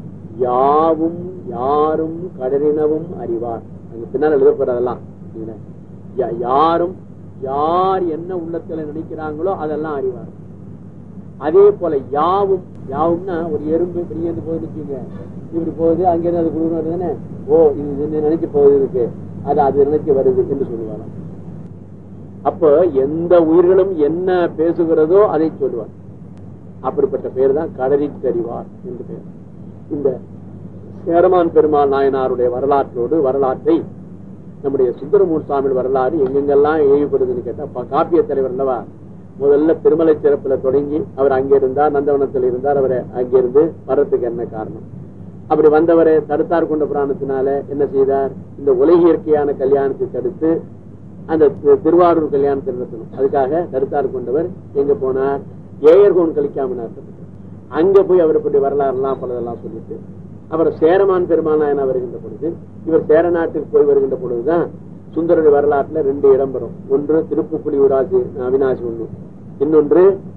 S4: யாவும் யாரும் கடலினவும் அறிவார் அங்க பின்னால் எழுதப்படுறதெல்லாம் சரிங்களா? யா- யாரும் யார் என்ன உள்ளத்துல நினைக்கிறாங்களோ அதெல்லாம் அறிவார் அதே போல யாவும் யாவும்னா ஒரு எறும்பு இப்படி இருந்து போகுது வச்சுங்க இப்படி போகுது அங்கிருந்து அது குழுன்னு வருதுன்னு ஓ இது இது நினைச்சு போகுது இருக்கு அது அது நினைச்சு வருது என்று சொல்லுவாராம் அப்ப எந்த உயிர்களும் என்ன பேசுகிறதோ அதை சொல்லுவார் அப்படிப்பட்ட பேர் தான் கடலிற்றறிவார் என்று பெயர் இந்த சேரமான் பெருமாள் நாயனாருடைய வரலாற்றோடு வரலாற்றை நம்முடைய சுந்தரமூர் சாமி வரலாறு எங்கெங்கெல்லாம் ஏவிப்படுதுன்னு கேட்டா ப- காப்பிய தலைவர் அல்லவா முதல்ல திருமலை சிறப்புல தொடங்கி அவர் அங்கே இருந்தார் நந்தவனத்தில் இருந்தார் அவரை அங்கிருந்து வர்றதுக்கு என்ன காரணம் அப்படி வந்தவரை தடுத்தார் கொண்ட புராணத்தினால என்ன செய்தார் இந்த உலக இயற்கையான கல்யாணத்தை தடுத்து அந்த தி- திருவாரூர் கல்யாணத்தை நடத்தணும் அதுக்காக தடுத்தார் கொண்டவர் எங்க போனார் ஏயர்கோன் கலிக்காமனார் அங்க போய் அவரை பற்றி வரலாறுலாம் பலதெல்லாம் சொல்லிட்டு அப்புறம் சேரமான் பெருமாள் நாயனார் வருகின்ற பொழுது இவர் சேர நாட்டுக்கு போய் வருகின்ற பொழுதுதான் சுந்தரருடைய வரலாற்றுல ரெண்டு இடம் வரும் ஒன்று திருப்புப்புலி ஊராசி அவினாசி ஒண்ணு இன்னொன்று